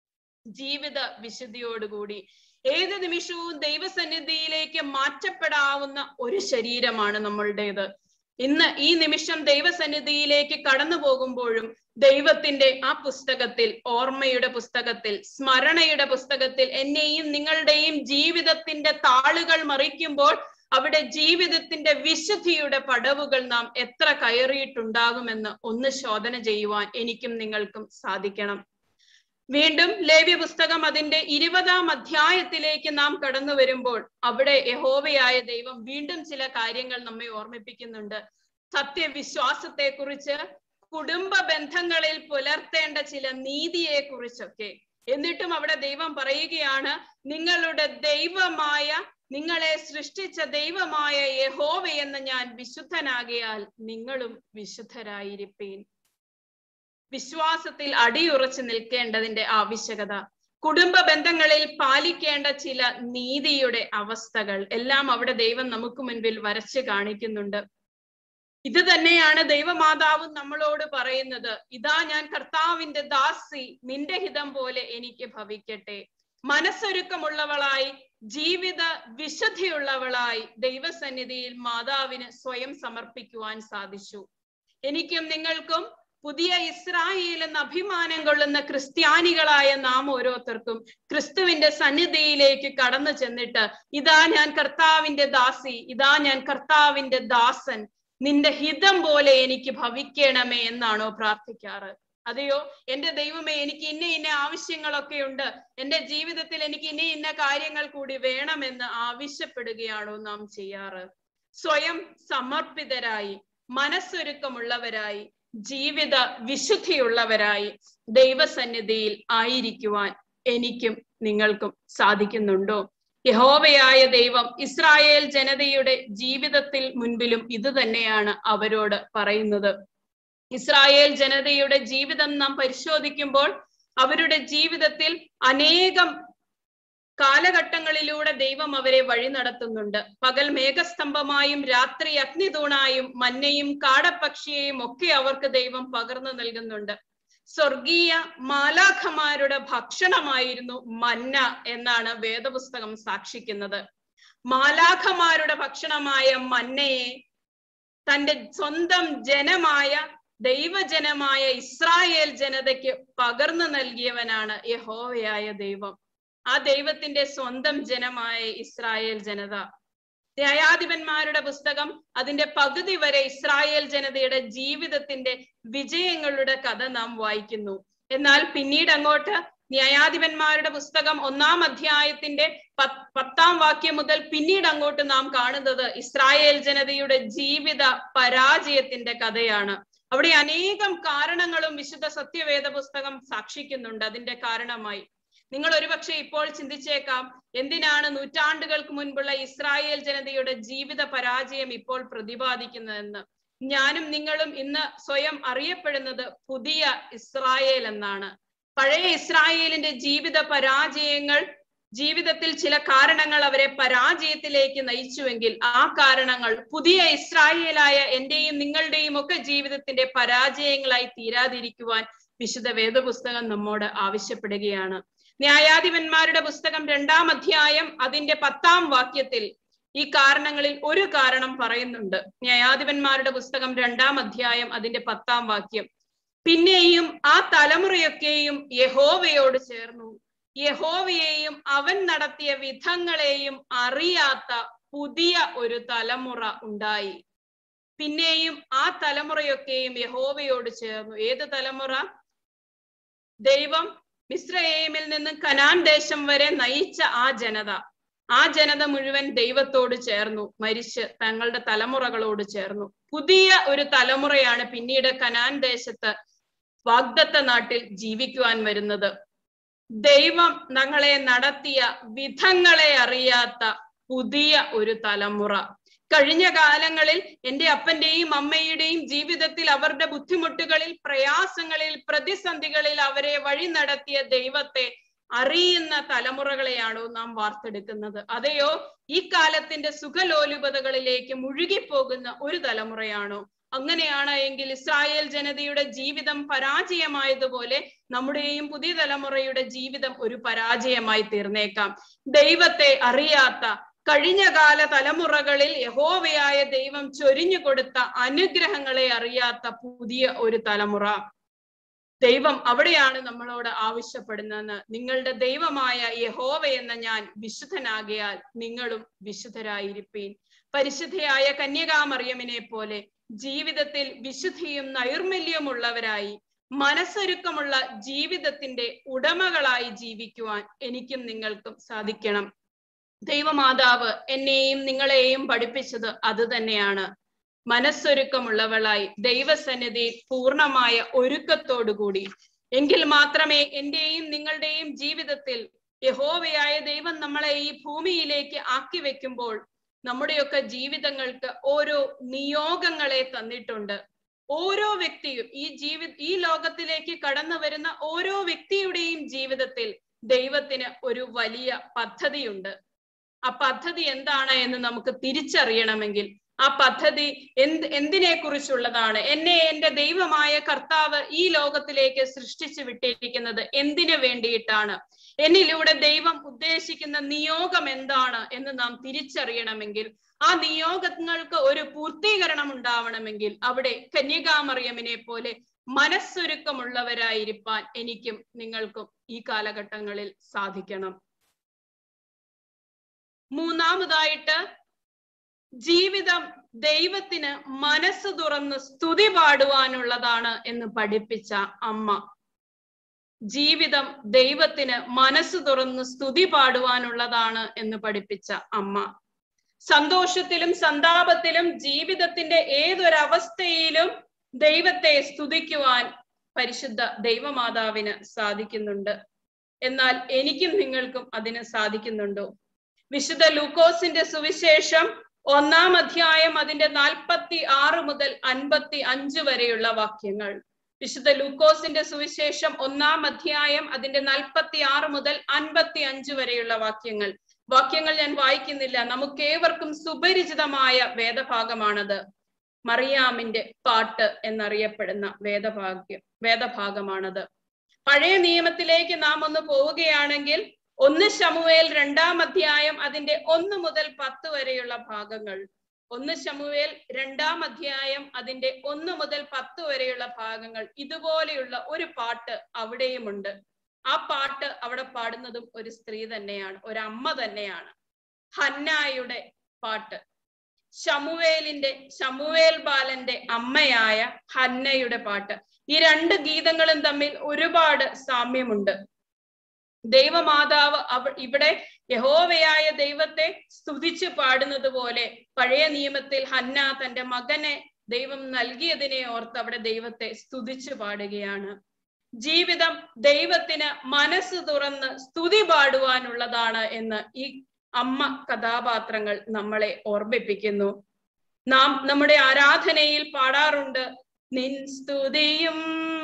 ജീവിത വിശുദ്ധിയോടുകൂടി ഏത് നിമിഷവും ദൈവസന്നിധിയിലേക്ക് മാറ്റപ്പെടാവുന്ന ഒരു ശരീരമാണ് നമ്മളുടേത് ഇന്ന് ഈ നിമിഷം ദൈവസന്നിധിയിലേക്ക് കടന്നു പോകുമ്പോഴും ദൈവത്തിന്റെ ആ പുസ്തകത്തിൽ ഓർമ്മയുടെ പുസ്തകത്തിൽ സ്മരണയുടെ പുസ്തകത്തിൽ എന്നെയും നിങ്ങളുടെയും ജീവിതത്തിന്റെ താളുകൾ മറിക്കുമ്പോൾ അവിടെ ജീവിതത്തിന്റെ വിശുദ്ധിയുടെ പടവുകൾ നാം എത്ര കയറിയിട്ടുണ്ടാകുമെന്ന് ഒന്ന് ശോധന ചെയ്യുവാൻ എനിക്കും നിങ്ങൾക്കും സാധിക്കണം വീണ്ടും ലേവ്യ പുസ്തകം അതിന്റെ ഇരുപതാം അധ്യായത്തിലേക്ക് നാം കടന്നു വരുമ്പോൾ അവിടെ യഹോവയായ ദൈവം വീണ്ടും ചില കാര്യങ്ങൾ നമ്മെ ഓർമ്മിപ്പിക്കുന്നുണ്ട് സത്യവിശ്വാസത്തെ കുറിച്ച് കുടുംബ ബന്ധങ്ങളിൽ പുലർത്തേണ്ട ചില നീതിയെ കുറിച്ചൊക്കെ എന്നിട്ടും അവിടെ ദൈവം പറയുകയാണ് നിങ്ങളുടെ ദൈവമായ നിങ്ങളെ സൃഷ്ടിച്ച ദൈവമായ യഹോവ എന്ന് ഞാൻ വിശുദ്ധനാകിയാൽ നിങ്ങളും വിശുദ്ധരായിരിപ്പീൻ വിശ്വാസത്തിൽ അടിയുറച്ചു നിൽക്കേണ്ടതിന്റെ ആവശ്യകത കുടുംബ ബന്ധങ്ങളിൽ പാലിക്കേണ്ട ചില നീതിയുടെ അവസ്ഥകൾ എല്ലാം അവിടെ ദൈവം നമുക്ക് മുൻപിൽ വരച്ച് കാണിക്കുന്നുണ്ട് ഇത് തന്നെയാണ് ദൈവമാതാവും നമ്മളോട് പറയുന്നത് ഇതാ ഞാൻ കർത്താവിന്റെ ദാസി നിന്റെ ഹിതം പോലെ എനിക്ക് ഭവിക്കട്ടെ മനസ്സൊരുക്കമുള്ളവളായി ജീവിത വിശുദ്ധിയുള്ളവളായി ദൈവസന്നിധിയിൽ മാതാവിന് സ്വയം സമർപ്പിക്കുവാൻ സാധിച്ചു എനിക്കും നിങ്ങൾക്കും പുതിയ ഇസ്രായേൽ എന്ന അഭിമാനം കൊള്ളുന്ന ക്രിസ്ത്യാനികളായ നാം ഓരോരുത്തർക്കും ക്രിസ്തുവിന്റെ സന്നിധിയിലേക്ക് കടന്നു ചെന്നിട്ട് ഇതാ ഞാൻ കർത്താവിന്റെ ദാസി ഇതാ ഞാൻ കർത്താവിന്റെ ദാസൻ നിന്റെ ഹിതം പോലെ എനിക്ക് ഭവിക്കണമേ എന്നാണോ പ്രാർത്ഥിക്കാറ് അതെയോ എന്റെ ദൈവമേ എനിക്ക് ഇന്ന ഇന്ന ആവശ്യങ്ങളൊക്കെ ഉണ്ട് എന്റെ ജീവിതത്തിൽ എനിക്ക് ഇന്ന ഇന്ന കാര്യങ്ങൾ കൂടി വേണമെന്ന് ആവശ്യപ്പെടുകയാണോ നാം ചെയ്യാറ് സ്വയം സമർപ്പിതരായി മനസ്സൊരുക്കമുള്ളവരായി ജീവിത വിശുദ്ധിയുള്ളവരായി ദൈവസന്നിധിയിൽ ആയിരിക്കുവാൻ എനിക്കും നിങ്ങൾക്കും സാധിക്കുന്നുണ്ടോ യഹോവയായ ദൈവം ഇസ്രായേൽ ജനതയുടെ ജീവിതത്തിൽ മുൻപിലും ഇത് തന്നെയാണ് അവരോട് പറയുന്നത് ഇസ്രായേൽ ജനതയുടെ ജീവിതം നാം പരിശോധിക്കുമ്പോൾ അവരുടെ ജീവിതത്തിൽ അനേകം കാലഘട്ടങ്ങളിലൂടെ ദൈവം അവരെ വഴി നടത്തുന്നുണ്ട് പകൽ മേഘസ്തംഭമായും രാത്രി അഗ്നിതൂണായും മന്നയും കാടപ്പക്ഷിയെയും ഒക്കെ അവർക്ക് ദൈവം പകർന്നു നൽകുന്നുണ്ട് സ്വർഗീയ മാലാഖമാരുടെ ഭക്ഷണമായിരുന്നു മന്ന എന്നാണ് വേദപുസ്തകം സാക്ഷിക്കുന്നത് മാലാഖമാരുടെ ഭക്ഷണമായ മന്നയെ തന്റെ സ്വന്തം ജനമായ ദൈവജനമായ ഇസ്രായേൽ ജനതയ്ക്ക് പകർന്നു നൽകിയവനാണ് യഹോവയായ ദൈവം ആ ദൈവത്തിന്റെ സ്വന്തം ജനമായ ഇസ്രായേൽ ജനത ന്യായാധിപന്മാരുടെ പുസ്തകം അതിന്റെ പകുതി വരെ ഇസ്രായേൽ ജനതയുടെ ജീവിതത്തിന്റെ വിജയങ്ങളുടെ കഥ നാം വായിക്കുന്നു എന്നാൽ പിന്നീട് അങ്ങോട്ട് ന്യായാധിപന്മാരുടെ പുസ്തകം ഒന്നാം അധ്യായത്തിന്റെ പത്താം വാക്യം മുതൽ പിന്നീട് അങ്ങോട്ട് നാം കാണുന്നത് ഇസ്രായേൽ ജനതയുടെ ജീവിത പരാജയത്തിന്റെ കഥയാണ് അവിടെ അനേകം കാരണങ്ങളും വിശുദ്ധ സത്യവേദ പുസ്തകം സാക്ഷിക്കുന്നുണ്ട് അതിന്റെ കാരണമായി നിങ്ങൾ ഒരുപക്ഷെ ഇപ്പോൾ ചിന്തിച്ചേക്കാം എന്തിനാണ് നൂറ്റാണ്ടുകൾക്ക് മുൻപുള്ള ഇസ്രായേൽ ജനതയുടെ ജീവിത പരാജയം ഇപ്പോൾ പ്രതിപാദിക്കുന്നതെന്ന് ഞാനും നിങ്ങളും ഇന്ന് സ്വയം അറിയപ്പെടുന്നത് പുതിയ ഇസ്രായേൽ എന്നാണ് പഴയ ഇസ്രായേലിന്റെ ജീവിത പരാജയങ്ങൾ ജീവിതത്തിൽ ചില കാരണങ്ങൾ അവരെ പരാജയത്തിലേക്ക് നയിച്ചുവെങ്കിൽ ആ കാരണങ്ങൾ പുതിയ ഇസ്രായേലായ എന്റെയും നിങ്ങളുടെയും ഒക്കെ ജീവിതത്തിന്റെ പരാജയങ്ങളായി തീരാതിരിക്കുവാൻ വിശുദ്ധ വേദപുസ്തകം നമ്മോട് ആവശ്യപ്പെടുകയാണ് ന്യായാധിപന്മാരുടെ പുസ്തകം രണ്ടാം അധ്യായം അതിന്റെ പത്താം വാക്യത്തിൽ ഈ കാരണങ്ങളിൽ ഒരു കാരണം പറയുന്നുണ്ട് ന്യായാധിപന്മാരുടെ പുസ്തകം രണ്ടാം അധ്യായം അതിന്റെ പത്താം വാക്യം പിന്നെയും ആ തലമുറയൊക്കെയും യഹോവയോട് ചേർന്നു യഹോവയെയും അവൻ നടത്തിയ വിധങ്ങളെയും അറിയാത്ത പുതിയ ഒരു തലമുറ ഉണ്ടായി പിന്നെയും ആ തലമുറയൊക്കെയും യഹോവയോട് ചേർന്നു ഏത് തലമുറ ദൈവം മിശ്രയേമിൽ നിന്ന് കനാൻ ദേശം വരെ നയിച്ച ആ ജനത ആ ജനത മുഴുവൻ ദൈവത്തോട് ചേർന്നു മരിച്ച് തങ്ങളുടെ തലമുറകളോട് ചേർന്നു പുതിയ ഒരു തലമുറയാണ് പിന്നീട് കനാൻ ദേശത്ത് വാഗ്ദത്ത നാട്ടിൽ ജീവിക്കുവാൻ വരുന്നത് ദൈവം ഞങ്ങളെ നടത്തിയ വിധങ്ങളെ അറിയാത്ത പുതിയ ഒരു തലമുറ കഴിഞ്ഞ കാലങ്ങളിൽ എൻ്റെ അപ്പന്റെയും അമ്മയുടെയും ജീവിതത്തിൽ അവരുടെ ബുദ്ധിമുട്ടുകളിൽ പ്രയാസങ്ങളിൽ പ്രതിസന്ധികളിൽ അവരെ വഴി നടത്തിയ ദൈവത്തെ അറിയുന്ന തലമുറകളെയാണോ നാം വാർത്തെടുക്കുന്നത് അതെയോ ഈ കാലത്തിന്റെ സുഖലോലുപതകളിലേക്ക് മുഴുകിപ്പോകുന്ന ഒരു തലമുറയാണോ അങ്ങനെയാണ് എങ്കിൽ ഇസ്രായേൽ ജനതയുടെ ജീവിതം പരാജയമായതുപോലെ നമ്മുടെയും പുതിയ തലമുറയുടെ ജീവിതം ഒരു പരാജയമായി തീർന്നേക്കാം ദൈവത്തെ അറിയാത്ത കഴിഞ്ഞ കാല തലമുറകളിൽ യഹോവയായ ദൈവം ചൊരിഞ്ഞു കൊടുത്ത അനുഗ്രഹങ്ങളെ അറിയാത്ത പുതിയ ഒരു തലമുറ ദൈവം അവിടെയാണ് നമ്മളോട് ആവശ്യപ്പെടുന്നതെന്ന് നിങ്ങളുടെ ദൈവമായ യഹോവ എന്ന ഞാൻ വിശുദ്ധനാകിയാൽ നിങ്ങളും വിശുദ്ധരായിരിപ്പീൻ പരിശുദ്ധയായ കന്യകാമറിയമിനെ പോലെ ജീവിതത്തിൽ വിശുദ്ധിയും നൈർമല്യമുള്ളവരായി മനസ്സൊരുക്കമുള്ള ജീവിതത്തിന്റെ ഉടമകളായി ജീവിക്കുവാൻ എനിക്കും നിങ്ങൾക്കും സാധിക്കണം ദൈവമാതാവ് എന്നെയും നിങ്ങളെയും പഠിപ്പിച്ചത് അത് തന്നെയാണ് മനസ്സൊരുക്കമുള്ളവളായി ദൈവസന്നിധി പൂർണമായ ഒരുക്കത്തോടുകൂടി എങ്കിൽ മാത്രമേ എന്റെയും നിങ്ങളുടെയും ജീവിതത്തിൽ യഹോവയായ ദൈവം നമ്മളെ ഈ ഭൂമിയിലേക്ക് ആക്കി വെക്കുമ്പോൾ നമ്മുടെയൊക്കെ ജീവിതങ്ങൾക്ക് ഓരോ നിയോഗങ്ങളെ തന്നിട്ടുണ്ട് ഓരോ വ്യക്തിയും ഈ ജീവി ഈ ലോകത്തിലേക്ക് കടന്നു വരുന്ന ഓരോ വ്യക്തിയുടെയും ജീവിതത്തിൽ ദൈവത്തിന് ഒരു വലിയ പദ്ധതിയുണ്ട് ആ പദ്ധതി എന്താണ് എന്ന് നമുക്ക് തിരിച്ചറിയണമെങ്കിൽ ആ പദ്ധതി എന്ത് എന്തിനെ കുറിച്ചുള്ളതാണ് എന്നെ എന്റെ ദൈവമായ കർത്താവ് ഈ ലോകത്തിലേക്ക് സൃഷ്ടിച്ചു വിട്ടിരിക്കുന്നത് എന്തിനു വേണ്ടിയിട്ടാണ് എന്നിലൂടെ ദൈവം ഉദ്ദേശിക്കുന്ന നിയോഗം എന്താണ് എന്ന് നാം തിരിച്ചറിയണമെങ്കിൽ ആ നിയോഗങ്ങൾക്ക് ഒരു പൂർത്തീകരണം ഉണ്ടാവണമെങ്കിൽ അവിടെ കന്യകാമറിയമിനെ പോലെ മനസ്സൊരുക്കമുള്ളവരായിരിക്കാൻ എനിക്കും നിങ്ങൾക്കും ഈ കാലഘട്ടങ്ങളിൽ സാധിക്കണം മൂന്നാമതായിട്ട് ജീവിതം ദൈവത്തിന് മനസ്സ് തുറന്ന് സ്തുതി പാടുവാനുള്ളതാണ് എന്ന് പഠിപ്പിച്ച അമ്മ ജീവിതം ദൈവത്തിന് മനസ്സ് തുറന്ന് സ്തുതി പാടുവാനുള്ളതാണ് എന്ന് പഠിപ്പിച്ച അമ്മ സന്തോഷത്തിലും സന്താപത്തിലും ജീവിതത്തിന്റെ ഏതൊരവസ്ഥയിലും ദൈവത്തെ സ്തുതിക്കുവാൻ പരിശുദ്ധ ദൈവമാതാവിന് സാധിക്കുന്നുണ്ട് എന്നാൽ എനിക്കും നിങ്ങൾക്കും അതിന് സാധിക്കുന്നുണ്ടോ വിശുദ്ധ ലൂക്കോസിന്റെ സുവിശേഷം ഒന്നാം അധ്യായം അതിന്റെ നാൽപ്പത്തി ആറ് മുതൽ അൻപത്തി അഞ്ച് വരെയുള്ള വാക്യങ്ങൾ വിശുദ്ധ ലൂക്കോസിന്റെ സുവിശേഷം ഒന്നാം അധ്യായം അതിന്റെ നാൽപ്പത്തി ആറ് മുതൽ അൻപത്തി അഞ്ച് വരെയുള്ള വാക്യങ്ങൾ വാക്യങ്ങൾ ഞാൻ വായിക്കുന്നില്ല നമുക്ക് ഏവർക്കും സുപരിചിതമായ വേദഭാഗമാണത് മറിയാമിന്റെ പാട്ട് എന്നറിയപ്പെടുന്ന വേദഭാഗ്യം വേദഭാഗമാണത് പഴയ നിയമത്തിലേക്ക് നാം ഒന്ന് പോവുകയാണെങ്കിൽ ഒന്ന് ശമുവേൽ രണ്ടാം അധ്യായം അതിന്റെ ഒന്ന് മുതൽ പത്ത് വരെയുള്ള ഭാഗങ്ങൾ ഒന്ന് ശമുവേൽ രണ്ടാം അധ്യായം അതിന്റെ ഒന്ന് മുതൽ പത്ത് വരെയുള്ള ഭാഗങ്ങൾ ഇതുപോലെയുള്ള ഒരു പാട്ട് അവിടെയുമുണ്ട് ആ പാട്ട് അവിടെ പാടുന്നതും ഒരു സ്ത്രീ തന്നെയാണ് ഒരു അമ്മ തന്നെയാണ് ഹന്നായുടെ പാട്ട് ശമുവേലിന്റെ ശമുവേൽ ബാലന്റെ അമ്മയായ ഹന്നയുടെ പാട്ട് ഈ രണ്ട് ഗീതങ്ങളും തമ്മിൽ ഒരുപാട് സാമ്യമുണ്ട് ദൈവമാതാവ് അവ ഇവിടെ യഹോവയായ ദൈവത്തെ സ്തുതിച്ച് പാടുന്നത് പോലെ പഴയ നിയമത്തിൽ ഹന്ന തന്റെ മകനെ ദൈവം നൽകിയതിനെ ഓർത്ത് അവിടെ ദൈവത്തെ സ്തുതിച്ച് പാടുകയാണ് ജീവിതം ദൈവത്തിന് മനസ്സ് തുറന്ന് സ്തുതി പാടുവാനുള്ളതാണ് എന്ന് ഈ അമ്മ കഥാപാത്രങ്ങൾ നമ്മളെ ഓർമ്മിപ്പിക്കുന്നു നാം നമ്മുടെ ആരാധനയിൽ പാടാറുണ്ട് നിൻ സ്തുതിയും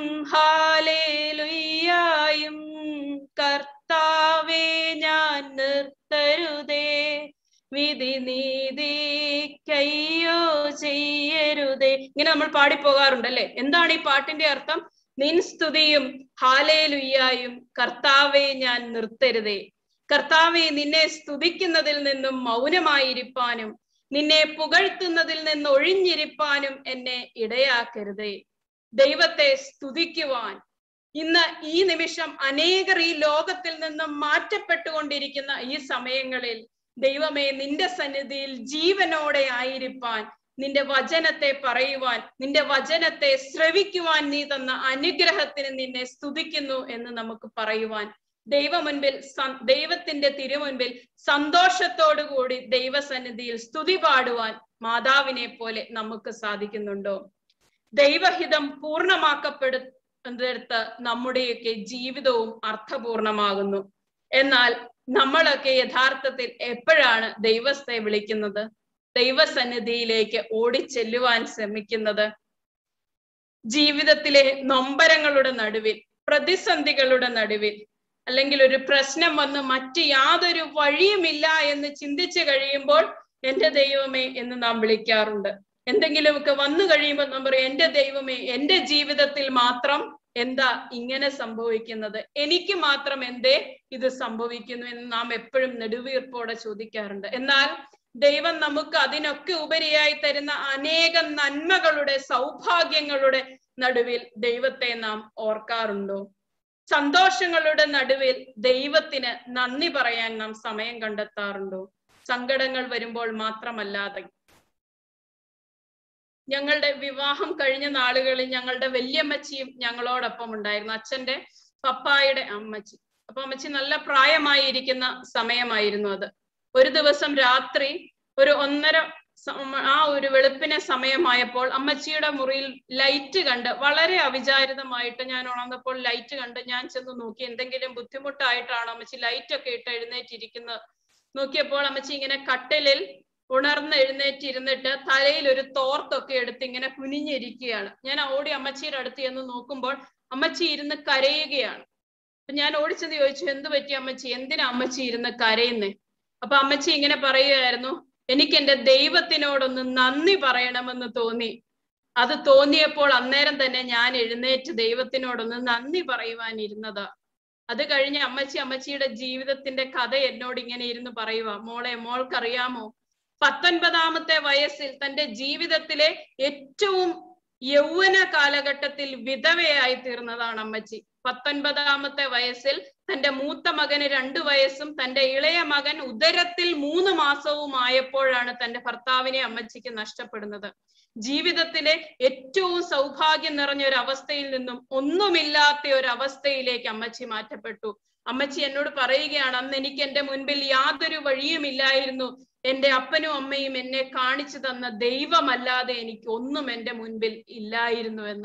ഹാലേലുയ്യായും കർത്താവേ ഞാൻ നിർത്തരുതേ വിധി നീതിക്കയ്യോ ചെയ്യരുതേ ഇങ്ങനെ നമ്മൾ പാടിപ്പോകാറുണ്ടല്ലേ എന്താണ് ഈ പാട്ടിന്റെ അർത്ഥം നിൻ സ്തുതിയും ഹാലേലുയ്യായും കർത്താവെ ഞാൻ നിർത്തരുതേ കർത്താവെ നിന്നെ സ്തുതിക്കുന്നതിൽ നിന്നും മൗനമായിരിക്കാനും നിന്നെ പുകഴ്ത്തുന്നതിൽ നിന്ന് ഒഴിഞ്ഞിരിപ്പാനും എന്നെ ഇടയാക്കരുതേ ദൈവത്തെ സ്തുതിക്കുവാൻ ഇന്ന് ഈ നിമിഷം അനേകർ ഈ ലോകത്തിൽ നിന്നും മാറ്റപ്പെട്ടുകൊണ്ടിരിക്കുന്ന ഈ സമയങ്ങളിൽ ദൈവമേ നിന്റെ സന്നിധിയിൽ ജീവനോടെ ആയിരിക്കാൻ നിന്റെ വചനത്തെ പറയുവാൻ നിന്റെ വചനത്തെ ശ്രവിക്കുവാൻ നീ തന്ന അനുഗ്രഹത്തിന് നിന്നെ സ്തുതിക്കുന്നു എന്ന് നമുക്ക് പറയുവാൻ ദൈവ മുൻപിൽ ദൈവത്തിന്റെ തിരുമുൻപിൽ സന്തോഷത്തോടു കൂടി ദൈവസന്നിധിയിൽ സ്തുതി പാടുവാൻ മാതാവിനെ പോലെ നമുക്ക് സാധിക്കുന്നുണ്ടോ ദൈവഹിതം പൂർണ്ണമാക്കപ്പെടുന്നിടത്ത് നമ്മുടെയൊക്കെ ജീവിതവും അർത്ഥപൂർണമാകുന്നു എന്നാൽ നമ്മളൊക്കെ യഥാർത്ഥത്തിൽ എപ്പോഴാണ് ദൈവത്തെ വിളിക്കുന്നത് ദൈവസന്നിധിയിലേക്ക് ഓടിച്ചെല്ലുവാൻ ശ്രമിക്കുന്നത് ജീവിതത്തിലെ നൊമ്പരങ്ങളുടെ നടുവിൽ പ്രതിസന്ധികളുടെ നടുവിൽ അല്ലെങ്കിൽ ഒരു പ്രശ്നം വന്ന് മറ്റ് യാതൊരു വഴിയുമില്ല എന്ന് ചിന്തിച്ചു കഴിയുമ്പോൾ എന്റെ ദൈവമേ എന്ന് നാം വിളിക്കാറുണ്ട് എന്തെങ്കിലുമൊക്കെ വന്നു കഴിയുമ്പോൾ നാം പറയും എന്റെ ദൈവമേ എന്റെ ജീവിതത്തിൽ മാത്രം എന്താ ഇങ്ങനെ സംഭവിക്കുന്നത് എനിക്ക് മാത്രം എന്തേ ഇത് സംഭവിക്കുന്നു എന്ന് നാം എപ്പോഴും നെടുവീർപ്പോടെ ചോദിക്കാറുണ്ട് എന്നാൽ ദൈവം നമുക്ക് അതിനൊക്കെ ഉപരിയായി തരുന്ന അനേകം നന്മകളുടെ സൗഭാഗ്യങ്ങളുടെ നടുവിൽ ദൈവത്തെ നാം ഓർക്കാറുണ്ടോ സന്തോഷങ്ങളുടെ നടുവിൽ ദൈവത്തിന് നന്ദി പറയാൻ നാം സമയം കണ്ടെത്താറുണ്ടോ സങ്കടങ്ങൾ വരുമ്പോൾ മാത്രമല്ലാതെ ഞങ്ങളുടെ വിവാഹം കഴിഞ്ഞ നാളുകളിൽ ഞങ്ങളുടെ വല്യമ്മച്ചിയും ഞങ്ങളോടൊപ്പം ഉണ്ടായിരുന്നു അച്ഛന്റെ പപ്പായുടെ അമ്മച്ചി അപ്പൊ അമ്മച്ചി നല്ല പ്രായമായിരിക്കുന്ന സമയമായിരുന്നു അത് ഒരു ദിവസം രാത്രി ഒരു ഒന്നര ആ ഒരു വെളുപ്പിനെ സമയമായപ്പോൾ അമ്മച്ചിയുടെ മുറിയിൽ ലൈറ്റ് കണ്ട് വളരെ അവിചാരിതമായിട്ട് ഞാൻ ഉണർന്നപ്പോൾ ലൈറ്റ് കണ്ട് ഞാൻ ചെന്ന് നോക്കി എന്തെങ്കിലും ബുദ്ധിമുട്ടായിട്ടാണോ അമ്മച്ചി ലൈറ്റ് ഒക്കെ ഇട്ട് എഴുന്നേറ്റിരിക്കുന്നത് നോക്കിയപ്പോൾ അമ്മച്ചി ഇങ്ങനെ കട്ടിലിൽ ഉണർന്ന് എഴുന്നേറ്റിരുന്നിട്ട് തലയിൽ ഒരു തോർത്തൊക്കെ എടുത്ത് ഇങ്ങനെ കുനിഞ്ഞിരിക്കുകയാണ് ഞാൻ ഓടി അമ്മച്ചിയുടെ അടുത്ത് ചെന്ന് നോക്കുമ്പോൾ അമ്മച്ചി ഇരുന്ന് കരയുകയാണ് അപ്പൊ ഞാൻ ഓടിച്ചെന്ന് ചോദിച്ചു എന്ത് പറ്റി അമ്മച്ചി എന്തിനാ അമ്മച്ചി ഇരുന്ന് കരയുന്നേ അപ്പൊ അമ്മച്ചി ഇങ്ങനെ പറയുകയായിരുന്നു എനിക്ക് എന്റെ ദൈവത്തിനോടൊന്ന് നന്ദി പറയണമെന്ന് തോന്നി അത് തോന്നിയപ്പോൾ അന്നേരം തന്നെ ഞാൻ എഴുന്നേറ്റ് ദൈവത്തിനോടൊന്ന് നന്ദി പറയുവാൻ ഇരുന്നതാ അത് കഴിഞ്ഞ് അമ്മച്ചി അമ്മച്ചിയുടെ ജീവിതത്തിന്റെ കഥ എന്നോട് ഇങ്ങനെ ഇരുന്ന് പറയുക മോളെ മോൾക്കറിയാമോ പത്തൊൻപതാമത്തെ വയസ്സിൽ തന്റെ ജീവിതത്തിലെ ഏറ്റവും യൗവന കാലഘട്ടത്തിൽ വിധവയായി തീർന്നതാണ് അമ്മച്ചി പത്തൊൻപതാമത്തെ വയസ്സിൽ തന്റെ മൂത്ത മകന് രണ്ടു വയസ്സും തന്റെ ഇളയ മകൻ ഉദരത്തിൽ മൂന്ന് മാസവും ആയപ്പോഴാണ് തന്റെ ഭർത്താവിനെ അമ്മച്ചിക്ക് നഷ്ടപ്പെടുന്നത് ജീവിതത്തിലെ ഏറ്റവും സൗഭാഗ്യം നിറഞ്ഞ ഒരു അവസ്ഥയിൽ നിന്നും ഒന്നുമില്ലാത്ത ഒരു അവസ്ഥയിലേക്ക് അമ്മച്ചി മാറ്റപ്പെട്ടു അമ്മച്ചി എന്നോട് പറയുകയാണ് അന്ന് എനിക്ക് എന്റെ മുൻപിൽ യാതൊരു വഴിയുമില്ലായിരുന്നു എന്റെ അപ്പനും അമ്മയും എന്നെ കാണിച്ചു തന്ന ദൈവമല്ലാതെ എനിക്ക് ഒന്നും എന്റെ മുൻപിൽ ഇല്ലായിരുന്നു എന്ന്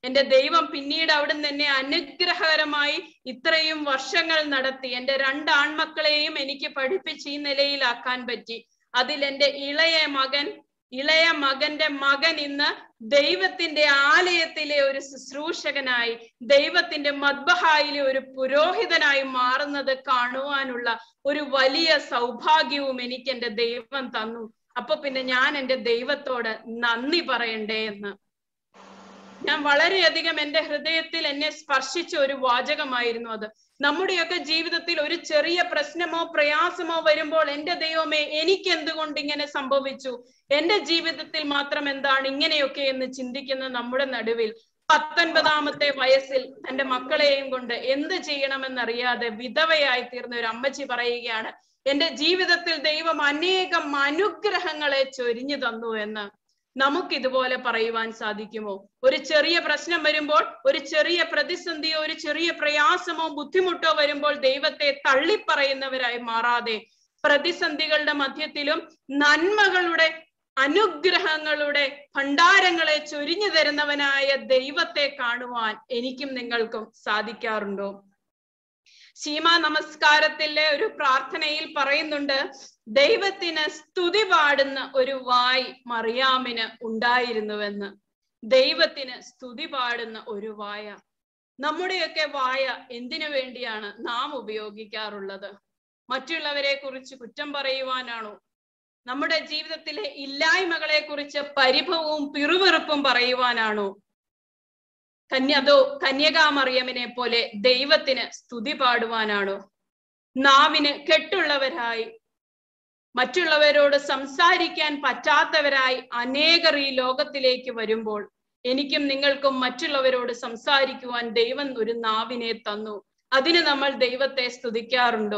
എന്റെ ദൈവം പിന്നീട് അവിടുന്ന് എന്നെ അനുഗ്രഹകരമായി ഇത്രയും വർഷങ്ങൾ നടത്തി എന്റെ രണ്ട് ആൺമക്കളെയും എനിക്ക് പഠിപ്പിച്ച് ഈ നിലയിലാക്കാൻ പറ്റി അതിൽ എന്റെ ഇളയ മകൻ ഇളയ മകന്റെ മകൻ ഇന്ന് ദൈവത്തിന്റെ ആലയത്തിലെ ഒരു ശുശ്രൂഷകനായി ദൈവത്തിന്റെ മദ്ബഹായിലെ ഒരു പുരോഹിതനായി മാറുന്നത് കാണുവാനുള്ള ഒരു വലിയ സൗഭാഗ്യവും എനിക്ക് എന്റെ ദൈവം തന്നു അപ്പൊ പിന്നെ ഞാൻ എന്റെ ദൈവത്തോട് നന്ദി പറയണ്ടേ എന്ന് ഞാൻ വളരെയധികം എന്റെ ഹൃദയത്തിൽ എന്നെ സ്പർശിച്ച ഒരു വാചകമായിരുന്നു അത് നമ്മുടെയൊക്കെ ജീവിതത്തിൽ ഒരു ചെറിയ പ്രശ്നമോ പ്രയാസമോ വരുമ്പോൾ എന്റെ ദൈവമേ എനിക്ക് എന്തുകൊണ്ട് ഇങ്ങനെ സംഭവിച്ചു എന്റെ ജീവിതത്തിൽ മാത്രം എന്താണ് ഇങ്ങനെയൊക്കെ എന്ന് ചിന്തിക്കുന്ന നമ്മുടെ നടുവിൽ പത്തൊൻപതാമത്തെ വയസ്സിൽ തന്റെ മക്കളെയും കൊണ്ട് എന്ത് ചെയ്യണമെന്നറിയാതെ വിധവയായി തീർന്ന ഒരു അമ്മച്ചി പറയുകയാണ് എന്റെ ജീവിതത്തിൽ ദൈവം അനേകം അനുഗ്രഹങ്ങളെ ചൊരിഞ്ഞു തന്നു എന്ന് നമുക്ക് ഇതുപോലെ പറയുവാൻ സാധിക്കുമോ ഒരു ചെറിയ പ്രശ്നം വരുമ്പോൾ ഒരു ചെറിയ പ്രതിസന്ധിയോ ഒരു ചെറിയ പ്രയാസമോ ബുദ്ധിമുട്ടോ വരുമ്പോൾ ദൈവത്തെ തള്ളിപ്പറയുന്നവരായി മാറാതെ പ്രതിസന്ധികളുടെ മധ്യത്തിലും നന്മകളുടെ അനുഗ്രഹങ്ങളുടെ ഭണ്ഡാരങ്ങളെ ചൊരിഞ്ഞു തരുന്നവനായ ദൈവത്തെ കാണുവാൻ എനിക്കും നിങ്ങൾക്കും സാധിക്കാറുണ്ടോ ശീമ നമസ്കാരത്തിലെ ഒരു പ്രാർത്ഥനയിൽ പറയുന്നുണ്ട് ദൈവത്തിന് സ്തുതി പാടുന്ന ഒരു വായ് മറിയാമിന് ഉണ്ടായിരുന്നുവെന്ന് ദൈവത്തിന് സ്തുതി പാടുന്ന ഒരു വായ നമ്മുടെയൊക്കെ വായ എന്തിനു വേണ്ടിയാണ് നാം ഉപയോഗിക്കാറുള്ളത് മറ്റുള്ളവരെ കുറിച്ച് കുറ്റം പറയുവാനാണോ നമ്മുടെ ജീവിതത്തിലെ ഇല്ലായ്മകളെ കുറിച്ച് പരിഭവവും പിറുവിറുപ്പും പറയുവാനാണോ കന്യതോ കന്യകാമറിയമിനെ പോലെ ദൈവത്തിന് സ്തുതി പാടുവാനാണോ നാവിന് കെട്ടുള്ളവരായി മറ്റുള്ളവരോട് സംസാരിക്കാൻ പറ്റാത്തവരായി അനേകർ ഈ ലോകത്തിലേക്ക് വരുമ്പോൾ എനിക്കും നിങ്ങൾക്കും മറ്റുള്ളവരോട് സംസാരിക്കുവാൻ ദൈവം ഒരു നാവിനെ തന്നു അതിന് നമ്മൾ ദൈവത്തെ സ്തുതിക്കാറുണ്ടോ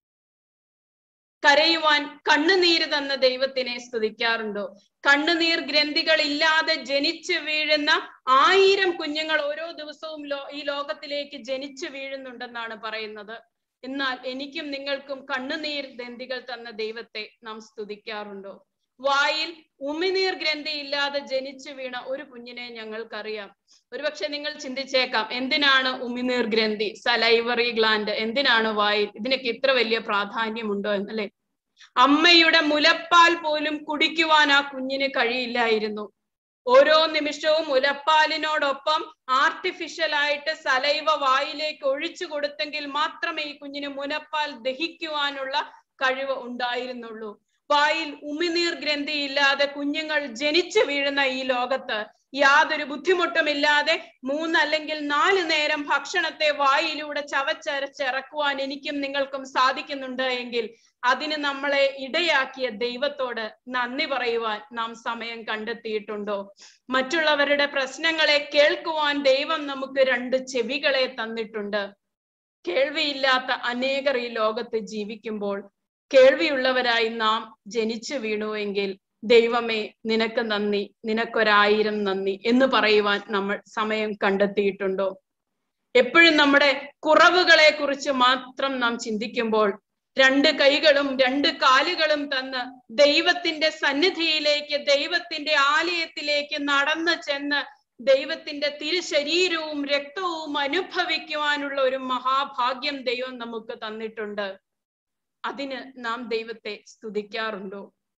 കരയുവാൻ കണ്ണുനീര് തന്ന ദൈവത്തിനെ സ്തുതിക്കാറുണ്ടോ കണ്ണുനീർ ഗ്രന്ഥികൾ ഇല്ലാതെ ജനിച്ചു വീഴുന്ന ആയിരം കുഞ്ഞുങ്ങൾ ഓരോ ദിവസവും ലോ ഈ ലോകത്തിലേക്ക് ജനിച്ചു വീഴുന്നുണ്ടെന്നാണ് പറയുന്നത് എന്നാൽ എനിക്കും നിങ്ങൾക്കും കണ്ണുനീർ ഗ്രന്ഥികൾ തന്ന ദൈവത്തെ നാം സ്തുതിക്കാറുണ്ടോ വായിൽ ഉമിനീർ ഗ്രന്ഥി ഇല്ലാതെ ജനിച്ചു വീണ ഒരു കുഞ്ഞിനെ ഞങ്ങൾക്കറിയാം ഒരുപക്ഷെ നിങ്ങൾ ചിന്തിച്ചേക്കാം എന്തിനാണ് ഉമിനീർ ഗ്രന്ഥി സലൈവറി ഗ്ലാൻഡ് എന്തിനാണ് വായിൽ ഇതിനൊക്കെ ഇത്ര വലിയ പ്രാധാന്യമുണ്ടോ എന്നല്ലേ അമ്മയുടെ മുലപ്പാൽ പോലും കുടിക്കുവാൻ ആ കുഞ്ഞിന് കഴിയില്ലായിരുന്നു ഓരോ നിമിഷവും മുലപ്പാലിനോടൊപ്പം ആർട്ടിഫിഷ്യൽ ആയിട്ട് സലൈവ വായിലേക്ക് ഒഴിച്ചു കൊടുത്തെങ്കിൽ മാത്രമേ ഈ കുഞ്ഞിന് മുലപ്പാൽ ദഹിക്കുവാനുള്ള കഴിവ് ഉണ്ടായിരുന്നുള്ളൂ വായിൽ ഉമിനീർ ഗ്രന്ഥി ഇല്ലാതെ കുഞ്ഞുങ്ങൾ ജനിച്ചു വീഴുന്ന ഈ ലോകത്ത് യാതൊരു ബുദ്ധിമുട്ടുമില്ലാതെ മൂന്നല്ലെങ്കിൽ നാല് നേരം ഭക്ഷണത്തെ വായിലൂടെ ചവച്ചരച്ചിറക്കുവാൻ എനിക്കും നിങ്ങൾക്കും സാധിക്കുന്നുണ്ട് എങ്കിൽ അതിന് നമ്മളെ ഇടയാക്കിയ ദൈവത്തോട് നന്ദി പറയുവാൻ നാം സമയം കണ്ടെത്തിയിട്ടുണ്ടോ മറ്റുള്ളവരുടെ പ്രശ്നങ്ങളെ കേൾക്കുവാൻ ദൈവം നമുക്ക് രണ്ട് ചെവികളെ തന്നിട്ടുണ്ട് കേൾവിയില്ലാത്ത അനേകർ ഈ ലോകത്ത് ജീവിക്കുമ്പോൾ കേൾവിയുള്ളവരായി നാം ജനിച്ചു വീണുവെങ്കിൽ ദൈവമേ നിനക്ക് നന്ദി നിനക്കൊരായിരം നന്ദി എന്ന് പറയുവാൻ നമ്മൾ സമയം കണ്ടെത്തിയിട്ടുണ്ടോ എപ്പോഴും നമ്മുടെ കുറവുകളെ കുറിച്ച് മാത്രം നാം ചിന്തിക്കുമ്പോൾ രണ്ട് കൈകളും രണ്ട് കാലുകളും തന്ന് ദൈവത്തിന്റെ സന്നിധിയിലേക്ക് ദൈവത്തിന്റെ ആലയത്തിലേക്ക് നടന്നു ചെന്ന് ദൈവത്തിന്റെ തിരുശരീരവും രക്തവും അനുഭവിക്കുവാനുള്ള ഒരു മഹാഭാഗ്യം ദൈവം നമുക്ക് തന്നിട്ടുണ്ട് അതിന് നാം ദൈവത്തെ സ്തുതിക്കാറുണ്ടോ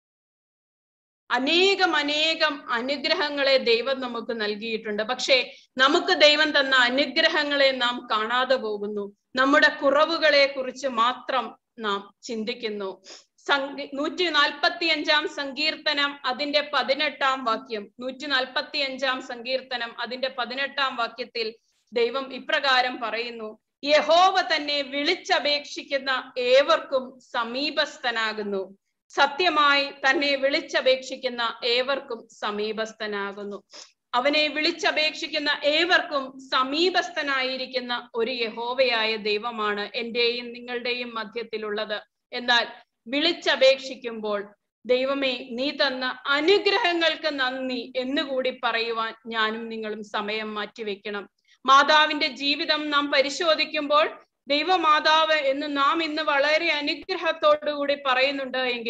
അനേകം അനേകം അനുഗ്രഹങ്ങളെ ദൈവം നമുക്ക് നൽകിയിട്ടുണ്ട് പക്ഷേ നമുക്ക് ദൈവം തന്ന അനുഗ്രഹങ്ങളെ നാം കാണാതെ പോകുന്നു നമ്മുടെ കുറവുകളെ കുറിച്ച് മാത്രം നാം ചിന്തിക്കുന്നു സംഗീ നൂറ്റി നാൽപ്പത്തി അഞ്ചാം സങ്കീർത്തനം അതിന്റെ പതിനെട്ടാം വാക്യം നൂറ്റി നാൽപ്പത്തി അഞ്ചാം സങ്കീർത്തനം അതിന്റെ പതിനെട്ടാം വാക്യത്തിൽ ദൈവം ഇപ്രകാരം പറയുന്നു യഹോവ തന്നെ വിളിച്ചപേക്ഷിക്കുന്ന ഏവർക്കും സമീപസ്ഥനാകുന്നു സത്യമായി തന്നെ വിളിച്ചപേക്ഷിക്കുന്ന ഏവർക്കും സമീപസ്ഥനാകുന്നു അവനെ വിളിച്ചപേക്ഷിക്കുന്ന ഏവർക്കും സമീപസ്ഥനായിരിക്കുന്ന ഒരു യഹോവയായ ദൈവമാണ് എന്റെയും നിങ്ങളുടെയും മധ്യത്തിലുള്ളത് എന്നാൽ വിളിച്ചപേക്ഷിക്കുമ്പോൾ ദൈവമേ നീ തന്ന അനുഗ്രഹങ്ങൾക്ക് നന്ദി എന്നുകൂടി പറയുവാൻ ഞാനും നിങ്ങളും സമയം മാറ്റിവെക്കണം മാതാവിന്റെ ജീവിതം നാം പരിശോധിക്കുമ്പോൾ ദൈവമാതാവ് എന്ന് നാം ഇന്ന് വളരെ അനുഗ്രഹത്തോടു കൂടി പറയുന്നുണ്ട് എങ്കിലും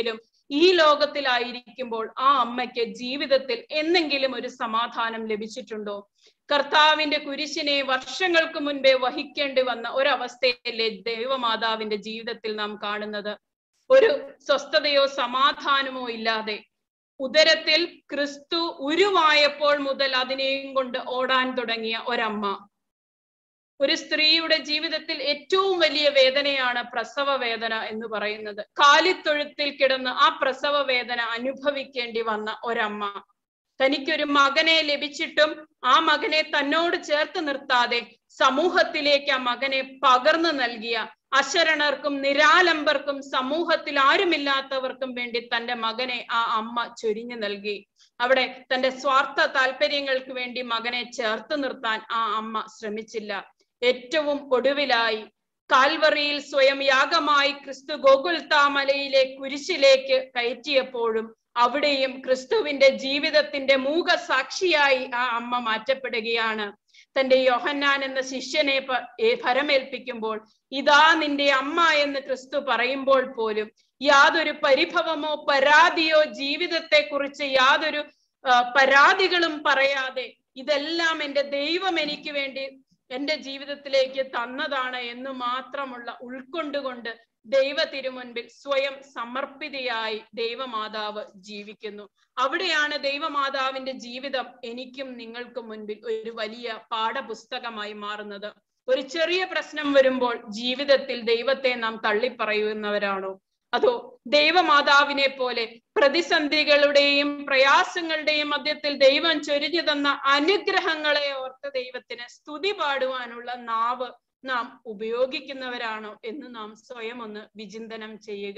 ഈ ലോകത്തിലായിരിക്കുമ്പോൾ ആ അമ്മയ്ക്ക് ജീവിതത്തിൽ എന്നെങ്കിലും ഒരു സമാധാനം ലഭിച്ചിട്ടുണ്ടോ കർത്താവിന്റെ കുരിശിനെ വർഷങ്ങൾക്ക് മുൻപേ വഹിക്കേണ്ടി വന്ന ഒരവസ്ഥയല്ലേ ദൈവമാതാവിന്റെ ജീവിതത്തിൽ നാം കാണുന്നത് ഒരു സ്വസ്ഥതയോ സമാധാനമോ ഇല്ലാതെ ഉദരത്തിൽ ക്രിസ്തു ഉരുവായപ്പോൾ മുതൽ അതിനെയും കൊണ്ട് ഓടാൻ തുടങ്ങിയ ഒരമ്മ ഒരു സ്ത്രീയുടെ ജീവിതത്തിൽ ഏറ്റവും വലിയ വേദനയാണ് പ്രസവ വേദന എന്ന് പറയുന്നത് കാലിത്തൊഴുത്തിൽ കിടന്ന് ആ പ്രസവ വേദന അനുഭവിക്കേണ്ടി വന്ന ഒരമ്മ തനിക്കൊരു മകനെ ലഭിച്ചിട്ടും ആ മകനെ തന്നോട് ചേർത്ത് നിർത്താതെ സമൂഹത്തിലേക്ക് ആ മകനെ പകർന്നു നൽകിയ അശരണർക്കും നിരാലംബർക്കും സമൂഹത്തിൽ ആരുമില്ലാത്തവർക്കും വേണ്ടി തന്റെ മകനെ ആ അമ്മ ചൊരിഞ്ഞു നൽകി അവിടെ തന്റെ സ്വാർത്ഥ താല്പര്യങ്ങൾക്ക് വേണ്ടി മകനെ ചേർത്ത് നിർത്താൻ ആ അമ്മ ശ്രമിച്ചില്ല ഏറ്റവും ഒടുവിലായി കാൽവറിയിൽ സ്വയം യാഗമായി ക്രിസ്തു ഗോകുൽത്താമലയിലെ കുരിശിലേക്ക് കയറ്റിയപ്പോഴും അവിടെയും ക്രിസ്തുവിന്റെ ജീവിതത്തിന്റെ മൂക സാക്ഷിയായി ആ അമ്മ മാറ്റപ്പെടുകയാണ് തന്റെ യോഹന്നാൻ എന്ന ശിഷ്യനെ ഫരമേൽപ്പിക്കുമ്പോൾ ഇതാ നിന്റെ അമ്മ എന്ന് ക്രിസ്തു പറയുമ്പോൾ പോലും യാതൊരു പരിഭവമോ പരാതിയോ ജീവിതത്തെ കുറിച്ച് യാതൊരു പരാതികളും പറയാതെ ഇതെല്ലാം എൻ്റെ ദൈവം എനിക്ക് വേണ്ടി എൻ്റെ ജീവിതത്തിലേക്ക് തന്നതാണ് എന്ന് മാത്രമുള്ള ഉൾക്കൊണ്ടുകൊണ്ട് ദൈവ തിരുമുൻപിൽ സ്വയം സമർപ്പിതയായി ദൈവമാതാവ് ജീവിക്കുന്നു അവിടെയാണ് ദൈവമാതാവിന്റെ ജീവിതം എനിക്കും നിങ്ങൾക്കും മുൻപിൽ ഒരു വലിയ പാഠപുസ്തകമായി മാറുന്നത് ഒരു ചെറിയ പ്രശ്നം വരുമ്പോൾ ജീവിതത്തിൽ ദൈവത്തെ നാം തള്ളിപ്പറയുന്നവരാണോ അതോ ദൈവമാതാവിനെ പോലെ പ്രതിസന്ധികളുടെയും പ്രയാസങ്ങളുടെയും മധ്യത്തിൽ ദൈവം ചൊരിഞ്ഞു തന്ന അനുഗ്രഹങ്ങളെ ഓർത്ത് ദൈവത്തിന് സ്തുതി പാടുവാനുള്ള നാവ് നാം ഉപയോഗിക്കുന്നവരാണോ എന്ന് നാം സ്വയം ഒന്ന് വിചിന്തനം ചെയ്യുക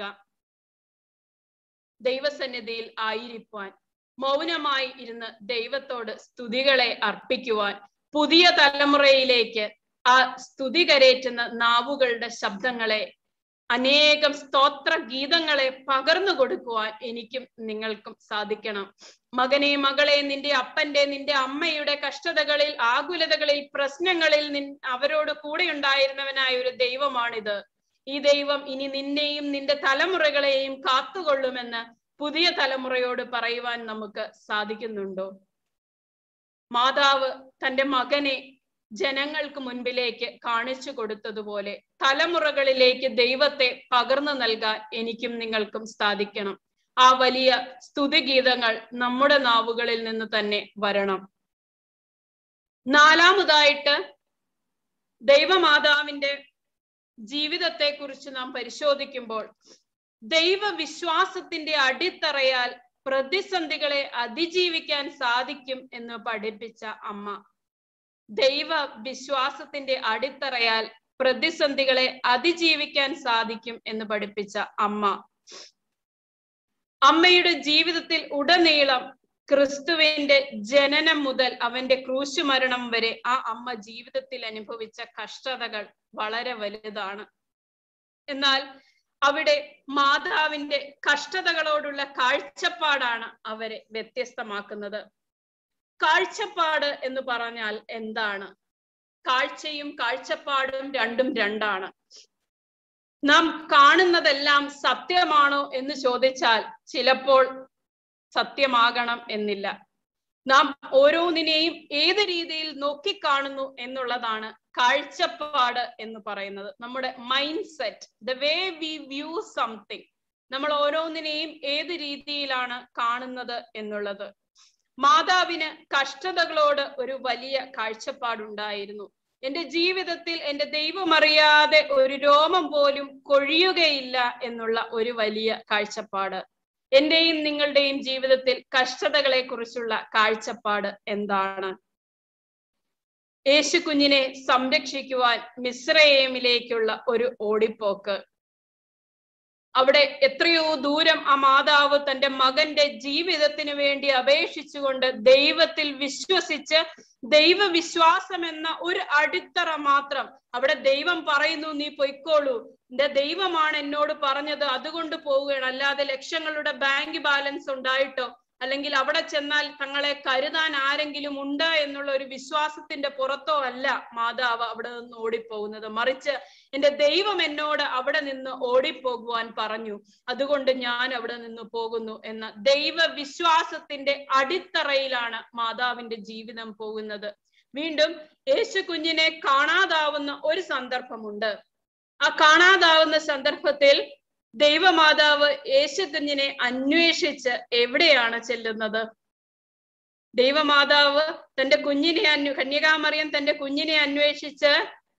ദൈവസന്നിധിയിൽ ആയിരിക്കാൻ മൗനമായി ഇരുന്ന് ദൈവത്തോട് സ്തുതികളെ അർപ്പിക്കുവാൻ പുതിയ തലമുറയിലേക്ക് ആ സ്തുതി കരേറ്റുന്ന നാവുകളുടെ ശബ്ദങ്ങളെ അനേകം സ്തോത്ര ഗീതങ്ങളെ പകർന്നു കൊടുക്കുവാൻ എനിക്കും നിങ്ങൾക്കും സാധിക്കണം മകനെ മകളെ നിന്റെ അപ്പന്റെ നിന്റെ അമ്മയുടെ കഷ്ടതകളിൽ ആകുലതകളിൽ പ്രശ്നങ്ങളിൽ നിൻ അവരോട് കൂടെ ഉണ്ടായിരുന്നവനായ ഒരു ദൈവമാണിത് ഈ ദൈവം ഇനി നിന്നെയും നിന്റെ തലമുറകളെയും കാത്തുകൊള്ളുമെന്ന് പുതിയ തലമുറയോട് പറയുവാൻ നമുക്ക് സാധിക്കുന്നുണ്ടോ മാതാവ് തന്റെ മകനെ ജനങ്ങൾക്ക് മുൻപിലേക്ക് കാണിച്ചു കൊടുത്തതുപോലെ തലമുറകളിലേക്ക് ദൈവത്തെ പകർന്നു നൽകാൻ എനിക്കും നിങ്ങൾക്കും സാധിക്കണം ആ വലിയ സ്തുതിഗീതങ്ങൾ നമ്മുടെ നാവുകളിൽ നിന്ന് തന്നെ വരണം നാലാമതായിട്ട് ദൈവമാതാവിന്റെ ജീവിതത്തെ കുറിച്ച് നാം പരിശോധിക്കുമ്പോൾ ദൈവവിശ്വാസത്തിന്റെ അടിത്തറയാൽ പ്രതിസന്ധികളെ അതിജീവിക്കാൻ സാധിക്കും എന്ന് പഠിപ്പിച്ച അമ്മ ദൈവ വിശ്വാസത്തിന്റെ അടിത്തറയാൽ പ്രതിസന്ധികളെ അതിജീവിക്കാൻ സാധിക്കും എന്ന് പഠിപ്പിച്ച അമ്മ അമ്മയുടെ ജീവിതത്തിൽ ഉടനീളം ക്രിസ്തുവിന്റെ ജനനം മുതൽ അവന്റെ ക്രൂശു മരണം വരെ ആ അമ്മ ജീവിതത്തിൽ അനുഭവിച്ച കഷ്ടതകൾ വളരെ വലുതാണ് എന്നാൽ അവിടെ മാതാവിന്റെ കഷ്ടതകളോടുള്ള കാഴ്ചപ്പാടാണ് അവരെ വ്യത്യസ്തമാക്കുന്നത് കാഴ്ചപ്പാട് എന്ന് പറഞ്ഞാൽ എന്താണ് കാഴ്ചയും കാഴ്ചപ്പാടും രണ്ടും രണ്ടാണ് നാം കാണുന്നതെല്ലാം സത്യമാണോ എന്ന് ചോദിച്ചാൽ ചിലപ്പോൾ സത്യമാകണം എന്നില്ല നാം ഓരോന്നിനെയും ഏത് രീതിയിൽ നോക്കിക്കാണുന്നു എന്നുള്ളതാണ് കാഴ്ചപ്പാട് എന്ന് പറയുന്നത് നമ്മുടെ mind set the way we view something നമ്മൾ ഓരോന്നിനെയും ഏത് രീതിയിലാണ് കാണുന്നത് എന്നുള്ളത് മാതാവിന് കഷ്ടതകളോട് ഒരു വലിയ കാഴ്ചപ്പാടുണ്ടായിരുന്നു എന്റെ ജീവിതത്തിൽ എന്റെ ദൈവം അറിയാതെ ഒരു രോമം പോലും കൊഴിയുകയില്ല എന്നുള്ള ഒരു വലിയ കാഴ്ചപ്പാട് എന്റെയും നിങ്ങളുടെയും ജീവിതത്തിൽ കഷ്ടതകളെ കുറിച്ചുള്ള കാഴ്ചപ്പാട് എന്താണ് യേശു കുഞ്ഞിനെ സംരക്ഷിക്കുവാൻ മിശ്രയേമിലേക്കുള്ള ഒരു ഓടിപ്പോക്ക് അവിടെ എത്രയോ ദൂരം ആ മാതാവ് തന്റെ മകന്റെ ജീവിതത്തിന് വേണ്ടി അപേക്ഷിച്ചുകൊണ്ട് ദൈവത്തിൽ വിശ്വസിച്ച് ദൈവവിശ്വാസം എന്ന ഒരു അടിത്തറ മാത്രം അവിടെ ദൈവം പറയുന്നു നീ പൊയ്ക്കോളൂ എന്റെ ദൈവമാണ് എന്നോട് പറഞ്ഞത് അതുകൊണ്ട് പോവുകയാണ് അല്ലാതെ ലക്ഷങ്ങളുടെ ബാങ്ക് ബാലൻസ് ഉണ്ടായിട്ടോ അല്ലെങ്കിൽ അവിടെ ചെന്നാൽ തങ്ങളെ കരുതാൻ ആരെങ്കിലും ഉണ്ട് എന്നുള്ള ഒരു വിശ്വാസത്തിന്റെ പുറത്തോ അല്ല മാതാവ് അവിടെ നിന്ന് ഓടിപ്പോകുന്നത് മറിച്ച് എന്റെ ദൈവം എന്നോട് അവിടെ നിന്ന് ഓടിപ്പോകുവാൻ പറഞ്ഞു അതുകൊണ്ട് ഞാൻ അവിടെ നിന്ന് പോകുന്നു എന്ന ദൈവ വിശ്വാസത്തിന്റെ അടിത്തറയിലാണ് മാതാവിന്റെ ജീവിതം പോകുന്നത് വീണ്ടും യേശു കുഞ്ഞിനെ കാണാതാവുന്ന ഒരു സന്ദർഭമുണ്ട് ആ കാണാതാവുന്ന സന്ദർഭത്തിൽ ദൈവമാതാവ് യേശു കുഞ്ഞിനെ അന്വേഷിച്ച് എവിടെയാണ് ചെല്ലുന്നത് ദൈവമാതാവ് തന്റെ കുഞ്ഞിനെ അന്വ കന്യകാമറിയം തന്റെ കുഞ്ഞിനെ അന്വേഷിച്ച്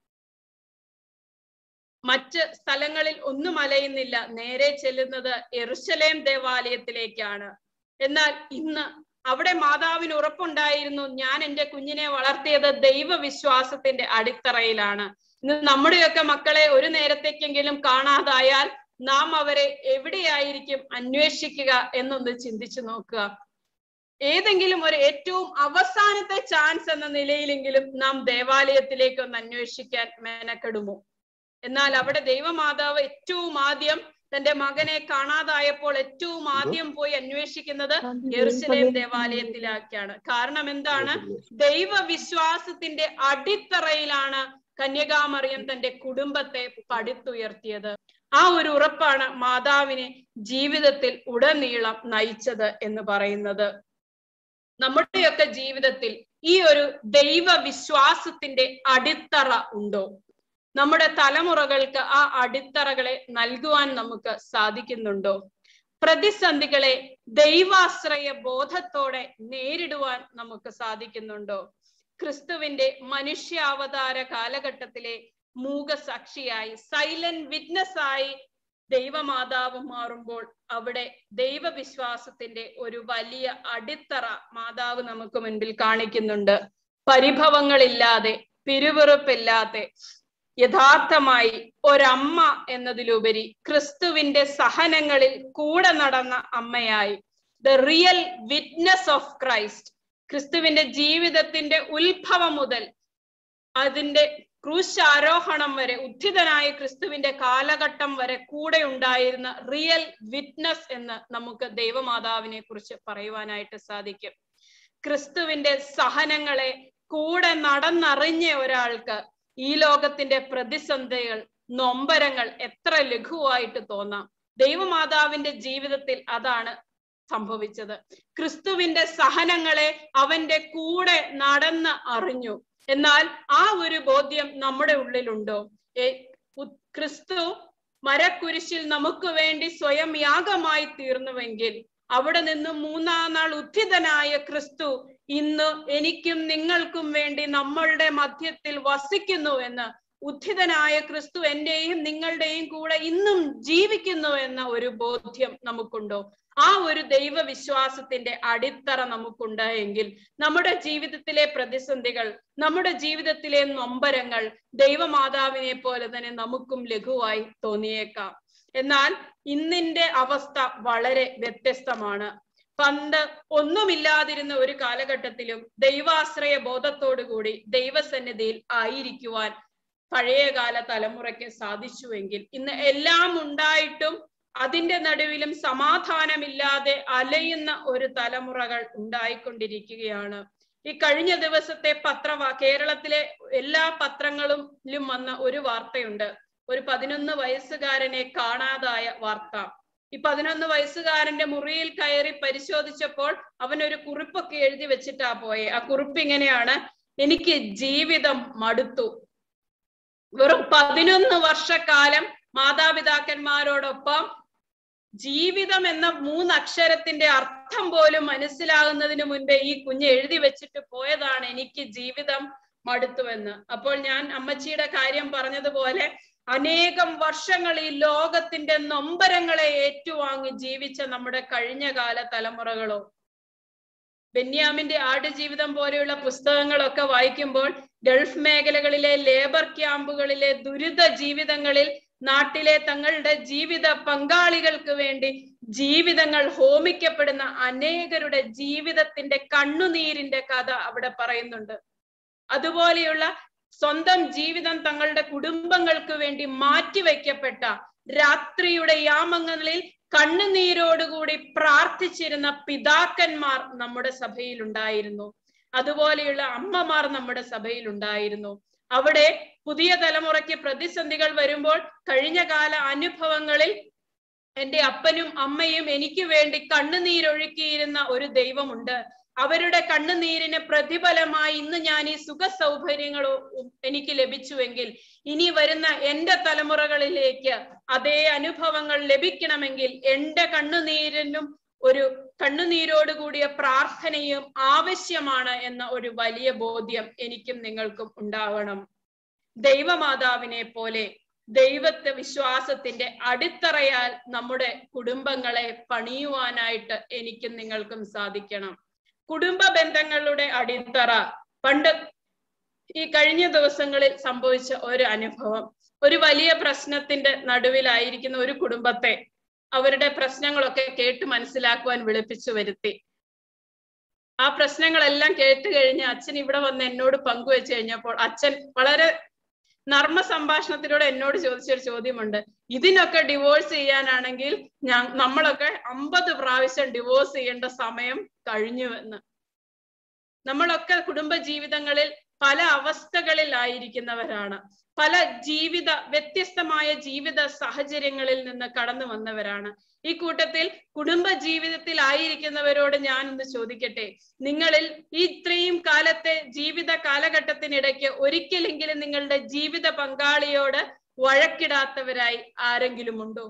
മറ്റ് സ്ഥലങ്ങളിൽ ഒന്നും അലയുന്നില്ല നേരെ ചെല്ലുന്നത് എറുശലേം ദേവാലയത്തിലേക്കാണ് എന്നാൽ ഇന്ന് അവിടെ മാതാവിന് ഉറപ്പുണ്ടായിരുന്നു ഞാൻ എൻ്റെ കുഞ്ഞിനെ വളർത്തിയത് ദൈവവിശ്വാസത്തിന്റെ അടിത്തറയിലാണ് ഇന്ന് നമ്മുടെയൊക്കെ മക്കളെ ഒരു നേരത്തേക്കെങ്കിലും കാണാതായാൽ നാം അവരെ എവിടെയായിരിക്കും അന്വേഷിക്കുക എന്നൊന്ന് ചിന്തിച്ചു നോക്കുക ഏതെങ്കിലും ഒരു ഏറ്റവും അവസാനത്തെ ചാൻസ് എന്ന നിലയിലെങ്കിലും നാം ദേവാലയത്തിലേക്ക് ഒന്ന് അന്വേഷിക്കാൻ മെനക്കെടുമോ എന്നാൽ അവിടെ ദൈവമാതാവ് ഏറ്റവും ആദ്യം തന്റെ മകനെ കാണാതായപ്പോൾ ഏറ്റവും ആദ്യം പോയി അന്വേഷിക്കുന്നത് യെറുസലേം ദേവാലയത്തിലേക്കാണ് കാരണം എന്താണ് ദൈവവിശ്വാസത്തിന്റെ അടിത്തറയിലാണ് കന്യകാമറിയം തന്റെ കുടുംബത്തെ പടുത്തുയർത്തിയത് ആ ഒരു ഉറപ്പാണ് മാതാവിനെ ജീവിതത്തിൽ ഉടനീളം നയിച്ചത് എന്ന് പറയുന്നത് നമ്മുടെയൊക്കെ ജീവിതത്തിൽ ഈ ഒരു ദൈവവിശ്വാസത്തിന്റെ അടിത്തറ ഉണ്ടോ നമ്മുടെ തലമുറകൾക്ക് ആ അടിത്തറകളെ നൽകുവാൻ നമുക്ക് സാധിക്കുന്നുണ്ടോ പ്രതിസന്ധികളെ ദൈവാശ്രയ ബോധത്തോടെ നേരിടുവാൻ നമുക്ക് സാധിക്കുന്നുണ്ടോ ക്രിസ്തുവിന്റെ മനുഷ്യാവതാര കാലഘട്ടത്തിലെ മൂകസാക്ഷിയായി സൈലന്റ് വിറ്റ്നസ് ആയി ദൈവമാതാവ് മാറുമ്പോൾ അവിടെ ദൈവവിശ്വാസത്തിന്റെ ഒരു വലിയ അടിത്തറ മാതാവ് നമുക്ക് മുൻപിൽ കാണിക്കുന്നുണ്ട് പരിഭവങ്ങളില്ലാതെ പിരിവിറുപ്പില്ലാതെ യഥാർത്ഥമായി ഒരമ്മ എന്നതിലുപരി ക്രിസ്തുവിന്റെ സഹനങ്ങളിൽ കൂടെ നടന്ന അമ്മയായി the real witness of Christ ക്രിസ്തുവിന്റെ ജീവിതത്തിന്റെ ഉത്ഭവം മുതൽ അതിന്റെ ക്രൂശാരോഹണം വരെ ഉദ്ധിതനായ ക്രിസ്തുവിന്റെ കാലഘട്ടം വരെ കൂടെ ഉണ്ടായിരുന്ന റിയൽ വിറ്റ്നസ് എന്ന് നമുക്ക് ദൈവമാതാവിനെ കുറിച്ച് പറയുവാനായിട്ട് സാധിക്കും ക്രിസ്തുവിന്റെ സഹനങ്ങളെ കൂടെ നടന്നറിഞ്ഞ ഒരാൾക്ക് ഈ ലോകത്തിന്റെ പ്രതിസന്ധികൾ നൊമ്പരങ്ങൾ എത്ര ലഘുവായിട്ട് തോന്നാം ദൈവമാതാവിന്റെ ജീവിതത്തിൽ അതാണ് സംഭവിച്ചത് ക്രിസ്തുവിന്റെ സഹനങ്ങളെ അവന്റെ കൂടെ നടന്ന് അറിഞ്ഞു എന്നാൽ ആ ഒരു ബോധ്യം നമ്മുടെ ഉള്ളിലുണ്ടോ ക്രിസ്തു മരക്കുരിശിൽ നമുക്ക് വേണ്ടി സ്വയം യാഗമായി തീർന്നുവെങ്കിൽ അവിടെ നിന്ന് മൂന്നാം നാൾ ഉദ്ധിതനായ ക്രിസ്തു ഇന്ന് എനിക്കും നിങ്ങൾക്കും വേണ്ടി നമ്മളുടെ മധ്യത്തിൽ വസിക്കുന്നു എന്ന് ഉദ്ധിതനായ ക്രിസ്തു എന്റെയും നിങ്ങളുടെയും കൂടെ ഇന്നും ജീവിക്കുന്നു എന്ന ഒരു ബോധ്യം നമുക്കുണ്ടോ ആ ഒരു ദൈവവിശ്വാസത്തിന്റെ അടിത്തറ നമുക്കുണ്ട് എങ്കിൽ നമ്മുടെ ജീവിതത്തിലെ പ്രതിസന്ധികൾ നമ്മുടെ ജീവിതത്തിലെ നൊമ്പരങ്ങൾ ദൈവമാതാവിനെ പോലെ തന്നെ നമുക്കും ലഘുവായി തോന്നിയേക്കാം എന്നാൽ ഇന്നിന്റെ അവസ്ഥ വളരെ വ്യത്യസ്തമാണ് പണ്ട് ഒന്നുമില്ലാതിരുന്ന ഒരു കാലഘട്ടത്തിലും ദൈവാശ്രയ ബോധത്തോടു കൂടി ദൈവസന്നിധിയിൽ ആയിരിക്കുവാൻ പഴയകാല തലമുറയ്ക്ക് സാധിച്ചുവെങ്കിൽ ഇന്ന് എല്ലാം ഉണ്ടായിട്ടും അതിന്റെ നടുവിലും സമാധാനമില്ലാതെ അലയുന്ന ഒരു തലമുറകൾ ഉണ്ടായിക്കൊണ്ടിരിക്കുകയാണ് ഈ കഴിഞ്ഞ ദിവസത്തെ പത്ര കേരളത്തിലെ എല്ലാ പത്രങ്ങളിലും വന്ന ഒരു വാർത്തയുണ്ട് ഒരു പതിനൊന്ന് വയസ്സുകാരനെ കാണാതായ വാർത്ത ഈ പതിനൊന്ന് വയസ്സുകാരന്റെ മുറിയിൽ കയറി പരിശോധിച്ചപ്പോൾ അവൻ ഒരു കുറിപ്പൊക്കെ എഴുതി വെച്ചിട്ടാ പോയെ ആ കുറിപ്പ് ഇങ്ങനെയാണ് എനിക്ക് ജീവിതം മടുത്തു വെറും പതിനൊന്ന് വർഷക്കാലം മാതാപിതാക്കന്മാരോടൊപ്പം ജീവിതം എന്ന മൂന്നക്ഷരത്തിന്റെ അർത്ഥം പോലും മനസ്സിലാകുന്നതിന് മുൻപേ ഈ കുഞ്ഞ് എഴുതി വെച്ചിട്ട് പോയതാണ് എനിക്ക് ജീവിതം മടുത്തുവെന്ന് അപ്പോൾ ഞാൻ അമ്മച്ചിയുടെ കാര്യം പറഞ്ഞതുപോലെ അനേകം വർഷങ്ങൾ ഈ ലോകത്തിന്റെ നൊമ്പരങ്ങളെ ഏറ്റുവാങ്ങി ജീവിച്ച നമ്മുടെ കഴിഞ്ഞകാല തലമുറകളോ ബെന്യാമിന്റെ ആടുജീവിതം പോലെയുള്ള പുസ്തകങ്ങളൊക്കെ വായിക്കുമ്പോൾ ഗൾഫ് മേഖലകളിലെ ലേബർ ക്യാമ്പുകളിലെ ദുരിത ജീവിതങ്ങളിൽ നാട്ടിലെ തങ്ങളുടെ ജീവിത പങ്കാളികൾക്ക് വേണ്ടി ജീവിതങ്ങൾ ഹോമിക്കപ്പെടുന്ന അനേകരുടെ ജീവിതത്തിന്റെ കണ്ണുനീരിന്റെ കഥ അവിടെ പറയുന്നുണ്ട് അതുപോലെയുള്ള സ്വന്തം ജീവിതം തങ്ങളുടെ കുടുംബങ്ങൾക്ക് വേണ്ടി മാറ്റിവെക്കപ്പെട്ട രാത്രിയുടെ യാമങ്ങളിൽ കണ്ണുനീരോടുകൂടി പ്രാർത്ഥിച്ചിരുന്ന പിതാക്കന്മാർ നമ്മുടെ സഭയിൽ ഉണ്ടായിരുന്നു അതുപോലെയുള്ള അമ്മമാർ നമ്മുടെ സഭയിൽ ഉണ്ടായിരുന്നു അവിടെ പുതിയ തലമുറയ്ക്ക് പ്രതിസന്ധികൾ വരുമ്പോൾ കഴിഞ്ഞ കാല അനുഭവങ്ങളിൽ എന്റെ അപ്പനും അമ്മയും എനിക്ക് വേണ്ടി കണ്ണുനീരൊഴുക്കിയിരുന്ന ഒരു ദൈവമുണ്ട് അവരുടെ കണ്ണുനീരിന് പ്രതിഫലമായി ഇന്ന് ഞാൻ ഈ സുഖ സൗകര്യങ്ങൾ എനിക്ക് ലഭിച്ചുവെങ്കിൽ ഇനി വരുന്ന എന്റെ തലമുറകളിലേക്ക് അതേ അനുഭവങ്ങൾ ലഭിക്കണമെങ്കിൽ എന്റെ കണ്ണുനീരിനും ഒരു കണ്ണുനീരോട് കൂടിയ പ്രാർത്ഥനയും ആവശ്യമാണ് എന്ന ഒരു വലിയ ബോധ്യം എനിക്കും നിങ്ങൾക്കും ഉണ്ടാവണം ദൈവമാതാവിനെ പോലെ ദൈവത്തെ വിശ്വാസത്തിന്റെ അടിത്തറയാൽ നമ്മുടെ കുടുംബങ്ങളെ പണിയുവാനായിട്ട് എനിക്കും നിങ്ങൾക്കും സാധിക്കണം കുടുംബ ബന്ധങ്ങളുടെ അടിത്തറ പണ്ട് ഈ കഴിഞ്ഞ ദിവസങ്ങളിൽ സംഭവിച്ച ഒരു അനുഭവം ഒരു വലിയ പ്രശ്നത്തിന്റെ നടുവിലായിരിക്കുന്ന ഒരു കുടുംബത്തെ അവരുടെ പ്രശ്നങ്ങളൊക്കെ കേട്ട് മനസ്സിലാക്കുവാൻ വിളിപ്പിച്ചു വരുത്തി ആ പ്രശ്നങ്ങളെല്ലാം കേട്ട് കഴിഞ്ഞ് അച്ഛൻ ഇവിടെ വന്ന് എന്നോട് പങ്കുവെച്ച് കഴിഞ്ഞപ്പോൾ അച്ഛൻ വളരെ നർമ്മ സംഭാഷണത്തിലൂടെ എന്നോട് ചോദിച്ചൊരു ചോദ്യമുണ്ട് ഇതിനൊക്കെ ഡിവോഴ്സ് ചെയ്യാനാണെങ്കിൽ ഞാൻ നമ്മളൊക്കെ അമ്പത് പ്രാവശ്യം ഡിവോഴ്സ് ചെയ്യേണ്ട സമയം കഴിഞ്ഞു എന്ന് നമ്മളൊക്കെ കുടുംബ ജീവിതങ്ങളിൽ പല അവസ്ഥകളിൽ ആയിരിക്കുന്നവരാണ് പല ജീവിത വ്യത്യസ്തമായ ജീവിത സാഹചര്യങ്ങളിൽ നിന്ന് കടന്നു വന്നവരാണ് ഈ കൂട്ടത്തിൽ കുടുംബ ജീവിതത്തിൽ ആയിരിക്കുന്നവരോട് ഞാൻ ഒന്ന് ചോദിക്കട്ടെ നിങ്ങളിൽ ഈ ഇത്രയും കാലത്തെ ജീവിത കാലഘട്ടത്തിനിടയ്ക്ക് ഒരിക്കലെങ്കിലും നിങ്ങളുടെ ജീവിത പങ്കാളിയോട് വഴക്കിടാത്തവരായി ആരെങ്കിലും ഉണ്ടോ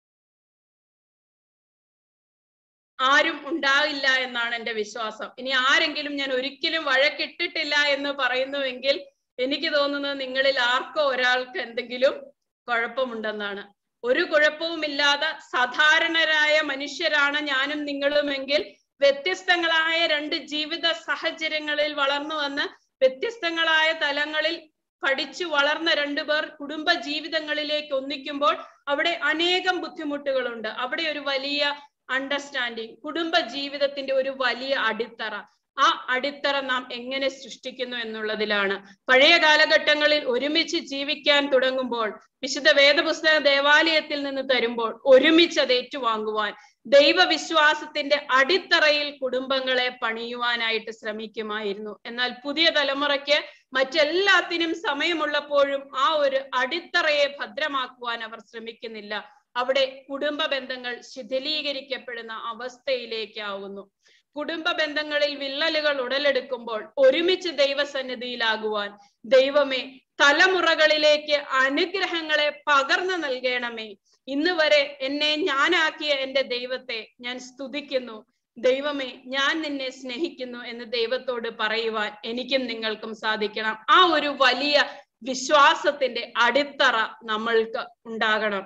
ആരും ഉണ്ടാവില്ല എന്നാണ് എന്റെ വിശ്വാസം ഇനി ആരെങ്കിലും ഞാൻ ഒരിക്കലും വഴക്കിട്ടിട്ടില്ല എന്ന് പറയുന്നുവെങ്കിൽ എനിക്ക് തോന്നുന്നത് നിങ്ങളിൽ ആർക്കോ ഒരാൾക്ക് എന്തെങ്കിലും കുഴപ്പമുണ്ടെന്നാണ് ഒരു കുഴപ്പവുമില്ലാതെ സാധാരണരായ മനുഷ്യരാണ് ഞാനും നിങ്ങളുമെങ്കിൽ വ്യത്യസ്തങ്ങളായ രണ്ട് ജീവിത സാഹചര്യങ്ങളിൽ വളർന്നു വന്ന് വ്യത്യസ്തങ്ങളായ തലങ്ങളിൽ പഠിച്ചു വളർന്ന രണ്ടുപേർ കുടുംബ ജീവിതങ്ങളിലേക്ക് ഒന്നിക്കുമ്പോൾ അവിടെ അനേകം ബുദ്ധിമുട്ടുകളുണ്ട് അവിടെ ഒരു വലിയ അണ്ടർസ്റ്റാൻഡിങ് കുടുംബ ജീവിതത്തിന്റെ ഒരു വലിയ അടിത്തറ ആ അടിത്തറ നാം എങ്ങനെ സൃഷ്ടിക്കുന്നു എന്നുള്ളതിലാണ് പഴയ കാലഘട്ടങ്ങളിൽ ഒരുമിച്ച് ജീവിക്കാൻ തുടങ്ങുമ്പോൾ വിശുദ്ധ വേദപുസ്തക ദേവാലയത്തിൽ നിന്ന് തരുമ്പോൾ ഒരുമിച്ച് അത് ഏറ്റുവാങ്ങുവാൻ ദൈവവിശ്വാസത്തിന്റെ അടിത്തറയിൽ കുടുംബങ്ങളെ പണിയുവാനായിട്ട് ശ്രമിക്കുമായിരുന്നു എന്നാൽ പുതിയ തലമുറയ്ക്ക് മറ്റെല്ലാത്തിനും സമയമുള്ളപ്പോഴും ആ ഒരു അടിത്തറയെ ഭദ്രമാക്കുവാൻ അവർ ശ്രമിക്കുന്നില്ല അവിടെ കുടുംബ ബന്ധങ്ങൾ ശിഥിലീകരിക്കപ്പെടുന്ന അവസ്ഥയിലേക്കാവുന്നു കുടുംബ ബന്ധങ്ങളിൽ വിള്ളലുകൾ ഉടലെടുക്കുമ്പോൾ ഒരുമിച്ച് ദൈവസന്നിധിയിലാകുവാൻ ദൈവമേ തലമുറകളിലേക്ക് അനുഗ്രഹങ്ങളെ പകർന്നു നൽകണമേ ഇന്ന് വരെ എന്നെ ഞാനാക്കിയ എന്റെ ദൈവത്തെ ഞാൻ സ്തുതിക്കുന്നു ദൈവമേ ഞാൻ നിന്നെ സ്നേഹിക്കുന്നു എന്ന് ദൈവത്തോട് പറയുവാൻ എനിക്കും നിങ്ങൾക്കും സാധിക്കണം ആ ഒരു വലിയ വിശ്വാസത്തിന്റെ അടിത്തറ നമ്മൾക്ക് ഉണ്ടാകണം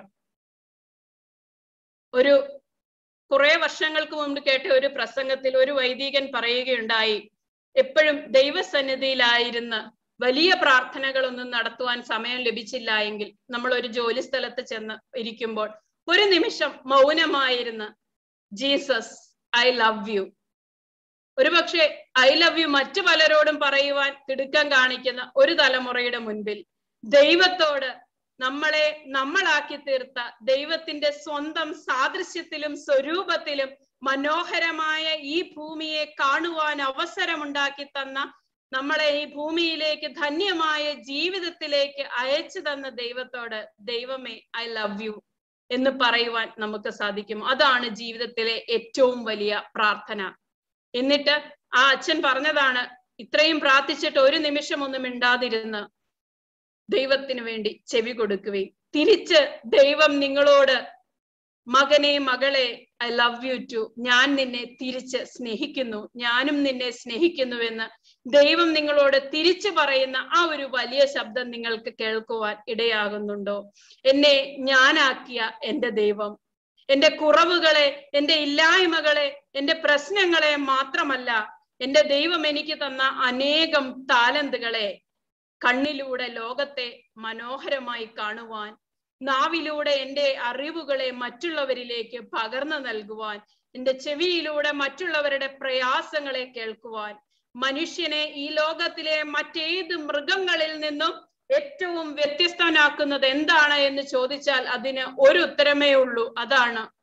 ഒരു കുറെ വർഷങ്ങൾക്ക് മുമ്പ് കേട്ട ഒരു പ്രസംഗത്തിൽ ഒരു വൈദികൻ പറയുകയുണ്ടായി എപ്പോഴും ദൈവസന്നിധിയിലായിരുന്ന് വലിയ പ്രാർത്ഥനകളൊന്നും നടത്തുവാൻ സമയം ലഭിച്ചില്ല എങ്കിൽ നമ്മൾ ഒരു ജോലി സ്ഥലത്ത് ചെന്ന് ഇരിക്കുമ്പോൾ ഒരു നിമിഷം മൗനമായിരുന്ന് ജീസസ് ഐ ലവ് യു ഒരുപക്ഷെ ഐ ലവ് യു മറ്റു പലരോടും പറയുവാൻ തിടുക്കം കാണിക്കുന്ന ഒരു തലമുറയുടെ മുൻപിൽ ദൈവത്തോട് നമ്മളെ നമ്മളാക്കി തീർത്ത ദൈവത്തിന്റെ സ്വന്തം സാദൃശ്യത്തിലും സ്വരൂപത്തിലും മനോഹരമായ ഈ ഭൂമിയെ കാണുവാൻ അവസരമുണ്ടാക്കി തന്ന നമ്മളെ ഈ ഭൂമിയിലേക്ക് ധന്യമായ ജീവിതത്തിലേക്ക് അയച്ചു തന്ന ദൈവത്തോട് ദൈവമേ ഐ ലവ് യു എന്ന് പറയുവാൻ നമുക്ക് സാധിക്കും അതാണ് ജീവിതത്തിലെ ഏറ്റവും വലിയ പ്രാർത്ഥന എന്നിട്ട് ആ അച്ഛൻ പറഞ്ഞതാണ് ഇത്രയും പ്രാർത്ഥിച്ചിട്ട് ഒരു നിമിഷം ഒന്നും മിണ്ടാതിരുന്ന് ദൈവത്തിന് വേണ്ടി ചെവി കൊടുക്കുകയും തിരിച്ച് ദൈവം നിങ്ങളോട് മകനെ മകളെ ഐ ലവ് യു ടു ഞാൻ നിന്നെ തിരിച്ച് സ്നേഹിക്കുന്നു ഞാനും നിന്നെ സ്നേഹിക്കുന്നുവെന്ന് ദൈവം നിങ്ങളോട് തിരിച്ചു പറയുന്ന ആ ഒരു വലിയ ശബ്ദം നിങ്ങൾക്ക് കേൾക്കുവാൻ ഇടയാകുന്നുണ്ടോ എന്നെ ഞാനാക്കിയ എന്റെ ദൈവം എന്റെ കുറവുകളെ എന്റെ ഇല്ലായ്മകളെ എന്റെ പ്രശ്നങ്ങളെ മാത്രമല്ല എന്റെ ദൈവം എനിക്ക് തന്ന അനേകം താലന്തുകളെ കണ്ണിലൂടെ ലോകത്തെ മനോഹരമായി കാണുവാൻ നാവിലൂടെ എൻ്റെ അറിവുകളെ മറ്റുള്ളവരിലേക്ക് പകർന്നു നൽകുവാൻ എൻ്റെ ചെവിയിലൂടെ മറ്റുള്ളവരുടെ പ്രയാസങ്ങളെ കേൾക്കുവാൻ മനുഷ്യനെ ഈ ലോകത്തിലെ മറ്റേത് മൃഗങ്ങളിൽ നിന്നും ഏറ്റവും വ്യത്യസ്തനാക്കുന്നത് എന്താണ് എന്ന് ചോദിച്ചാൽ അതിന് ഒരു ഉത്തരമേ ഉള്ളൂ അതാണ്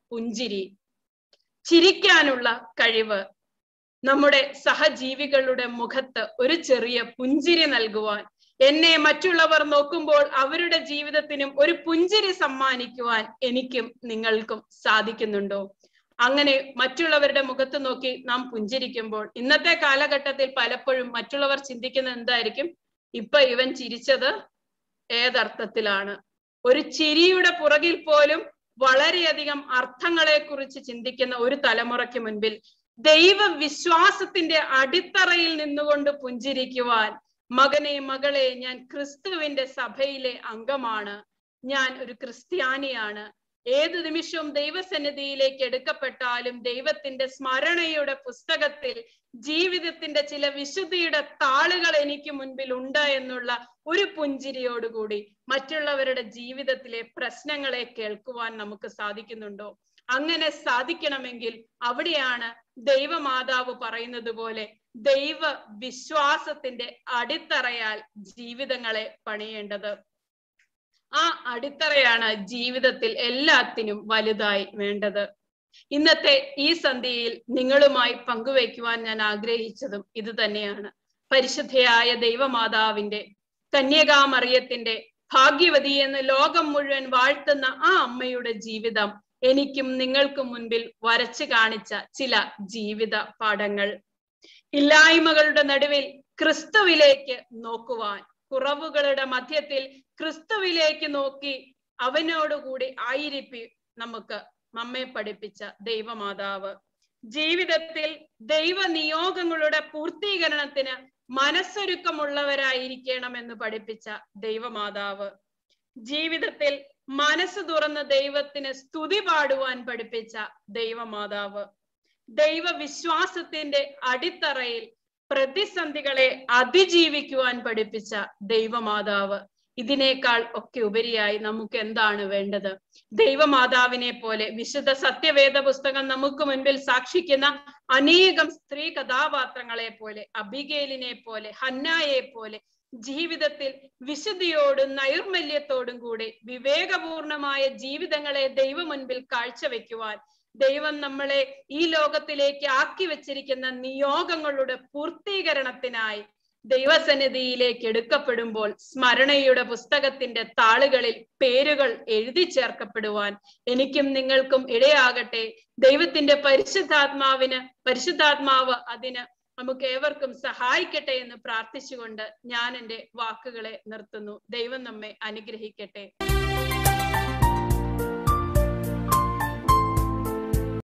പുഞ്ചിരി ചിരിക്കാനുള്ള കഴിവ് നമ്മുടെ സഹജീവികളുടെ മുഖത്ത് ഒരു ചെറിയ പുഞ്ചിരി നൽകുവാൻ എന്നെ മറ്റുള്ളവർ നോക്കുമ്പോൾ അവരുടെ ജീവിതത്തിനും ഒരു പുഞ്ചിരി സമ്മാനിക്കുവാൻ എനിക്കും നിങ്ങൾക്കും സാധിക്കുന്നുണ്ടോ അങ്ങനെ മറ്റുള്ളവരുടെ മുഖത്ത് നോക്കി നാം പുഞ്ചിരിക്കുമ്പോൾ ഇന്നത്തെ കാലഘട്ടത്തിൽ പലപ്പോഴും മറ്റുള്ളവർ ചിന്തിക്കുന്നത് എന്തായിരിക്കും ഇപ്പൊ ഇവൻ ചിരിച്ചത് ഏതർത്ഥത്തിലാണ് ഒരു ചിരിയുടെ പുറകിൽ പോലും വളരെയധികം അർത്ഥങ്ങളെ കുറിച്ച് ചിന്തിക്കുന്ന ഒരു തലമുറയ്ക്ക് മുൻപിൽ ദൈവ വിശ്വാസത്തിന്റെ അടിത്തറയിൽ നിന്നുകൊണ്ട് പുഞ്ചിരിക്കുവാൻ മകനെ മകളെ ഞാൻ ക്രിസ്തുവിന്റെ സഭയിലെ അംഗമാണ് ഞാൻ ഒരു ക്രിസ്ത്യാനിയാണ് ഏത് നിമിഷവും ദൈവസന്നിധിയിലേക്ക് എടുക്കപ്പെട്ടാലും ദൈവത്തിന്റെ സ്മരണയുടെ പുസ്തകത്തിൽ ജീവിതത്തിന്റെ ചില വിശുദ്ധിയുടെ താളുകൾ എനിക്ക് മുൻപിൽ ഉണ്ട് എന്നുള്ള ഒരു പുഞ്ചിരിയോടുകൂടി മറ്റുള്ളവരുടെ ജീവിതത്തിലെ പ്രശ്നങ്ങളെ കേൾക്കുവാൻ നമുക്ക് സാധിക്കുന്നുണ്ടോ അങ്ങനെ സാധിക്കണമെങ്കിൽ അവിടെയാണ് ദൈവമാതാവ് പറയുന്നത് പോലെ ദൈവ വിശ്വാസത്തിന്റെ അടിത്തറയാൽ ജീവിതങ്ങളെ പണിയേണ്ടത് ആ അടിത്തറയാണ് ജീവിതത്തിൽ എല്ലാത്തിനും വലുതായി വേണ്ടത് ഇന്നത്തെ ഈ സന്ധ്യയിൽ നിങ്ങളുമായി പങ്കുവയ്ക്കുവാൻ ഞാൻ ആഗ്രഹിച്ചതും ഇത് തന്നെയാണ് പരിശുദ്ധയായ ദൈവമാതാവിന്റെ കന്യകാമറിയത്തിന്റെ ഭാഗ്യവതി എന്ന് ലോകം മുഴുവൻ വാഴ്ത്തുന്ന ആ അമ്മയുടെ ജീവിതം എനിക്കും നിങ്ങൾക്കും മുൻപിൽ വരച്ചു കാണിച്ച ചില ജീവിത പാഠങ്ങൾ ഇല്ലായ്മകളുടെ നടുവിൽ ക്രിസ്തുവിലേക്ക് നോക്കുവാൻ കുറവുകളുടെ മധ്യത്തിൽ ക്രിസ്തുവിലേക്ക് നോക്കി അവനോടുകൂടി ആയിരിപ്പി നമുക്ക് നമ്മെ പഠിപ്പിച്ച ദൈവമാതാവ് ജീവിതത്തിൽ ദൈവ നിയോഗങ്ങളുടെ പൂർത്തീകരണത്തിന് മനസ്സൊരുക്കമുള്ളവരായിരിക്കണം എന്ന് പഠിപ്പിച്ച ദൈവമാതാവ് ജീവിതത്തിൽ മനസ്സ് തുറന്ന് ദൈവത്തിന് സ്തുതി പാടുവാൻ പഠിപ്പിച്ച ദൈവമാതാവ് ദൈവവിശ്വാസത്തിന്റെ അടിത്തറയിൽ പ്രതിസന്ധികളെ അതിജീവിക്കുവാൻ പഠിപ്പിച്ച ദൈവമാതാവ് ഇതിനേക്കാൾ ഒക്കെ ഉപരിയായി നമുക്ക് എന്താണ് വേണ്ടത് ദൈവമാതാവിനെ പോലെ വിശുദ്ധ സത്യവേദ പുസ്തകം നമുക്ക് മുൻപിൽ സാക്ഷിക്കുന്ന അനേകം സ്ത്രീ കഥാപാത്രങ്ങളെ പോലെ അബിഗേലിനെ പോലെ ഹന്നായെ പോലെ ജീവിതത്തിൽ വിശുദ്ധിയോടും നൈർമല്യത്തോടും കൂടി വിവേകപൂർണമായ ജീവിതങ്ങളെ ദൈവ മുൻപിൽ കാഴ്ചവെക്കുവാൻ ദൈവം നമ്മളെ ഈ ലോകത്തിലേക്ക് ആക്കി വെച്ചിരിക്കുന്ന നിയോഗങ്ങളുടെ പൂർത്തീകരണത്തിനായി ദൈവസന്നിധിയിലേക്ക് എടുക്കപ്പെടുമ്പോൾ സ്മരണയുടെ പുസ്തകത്തിന്റെ താളുകളിൽ പേരുകൾ എഴുതി ചേർക്കപ്പെടുവാൻ എനിക്കും നിങ്ങൾക്കും ഇടയാകട്ടെ ദൈവത്തിന്റെ പരിശുദ്ധാത്മാവിന് പരിശുദ്ധാത്മാവ് അതിന് നമുക്ക് ഏവർക്കും സഹായിക്കട്ടെ എന്ന് പ്രാർത്ഥിച്ചുകൊണ്ട് ഞാൻ എൻ്റെ വാക്കുകളെ നിർത്തുന്നു ദൈവം നമ്മെ അനുഗ്രഹിക്കട്ടെ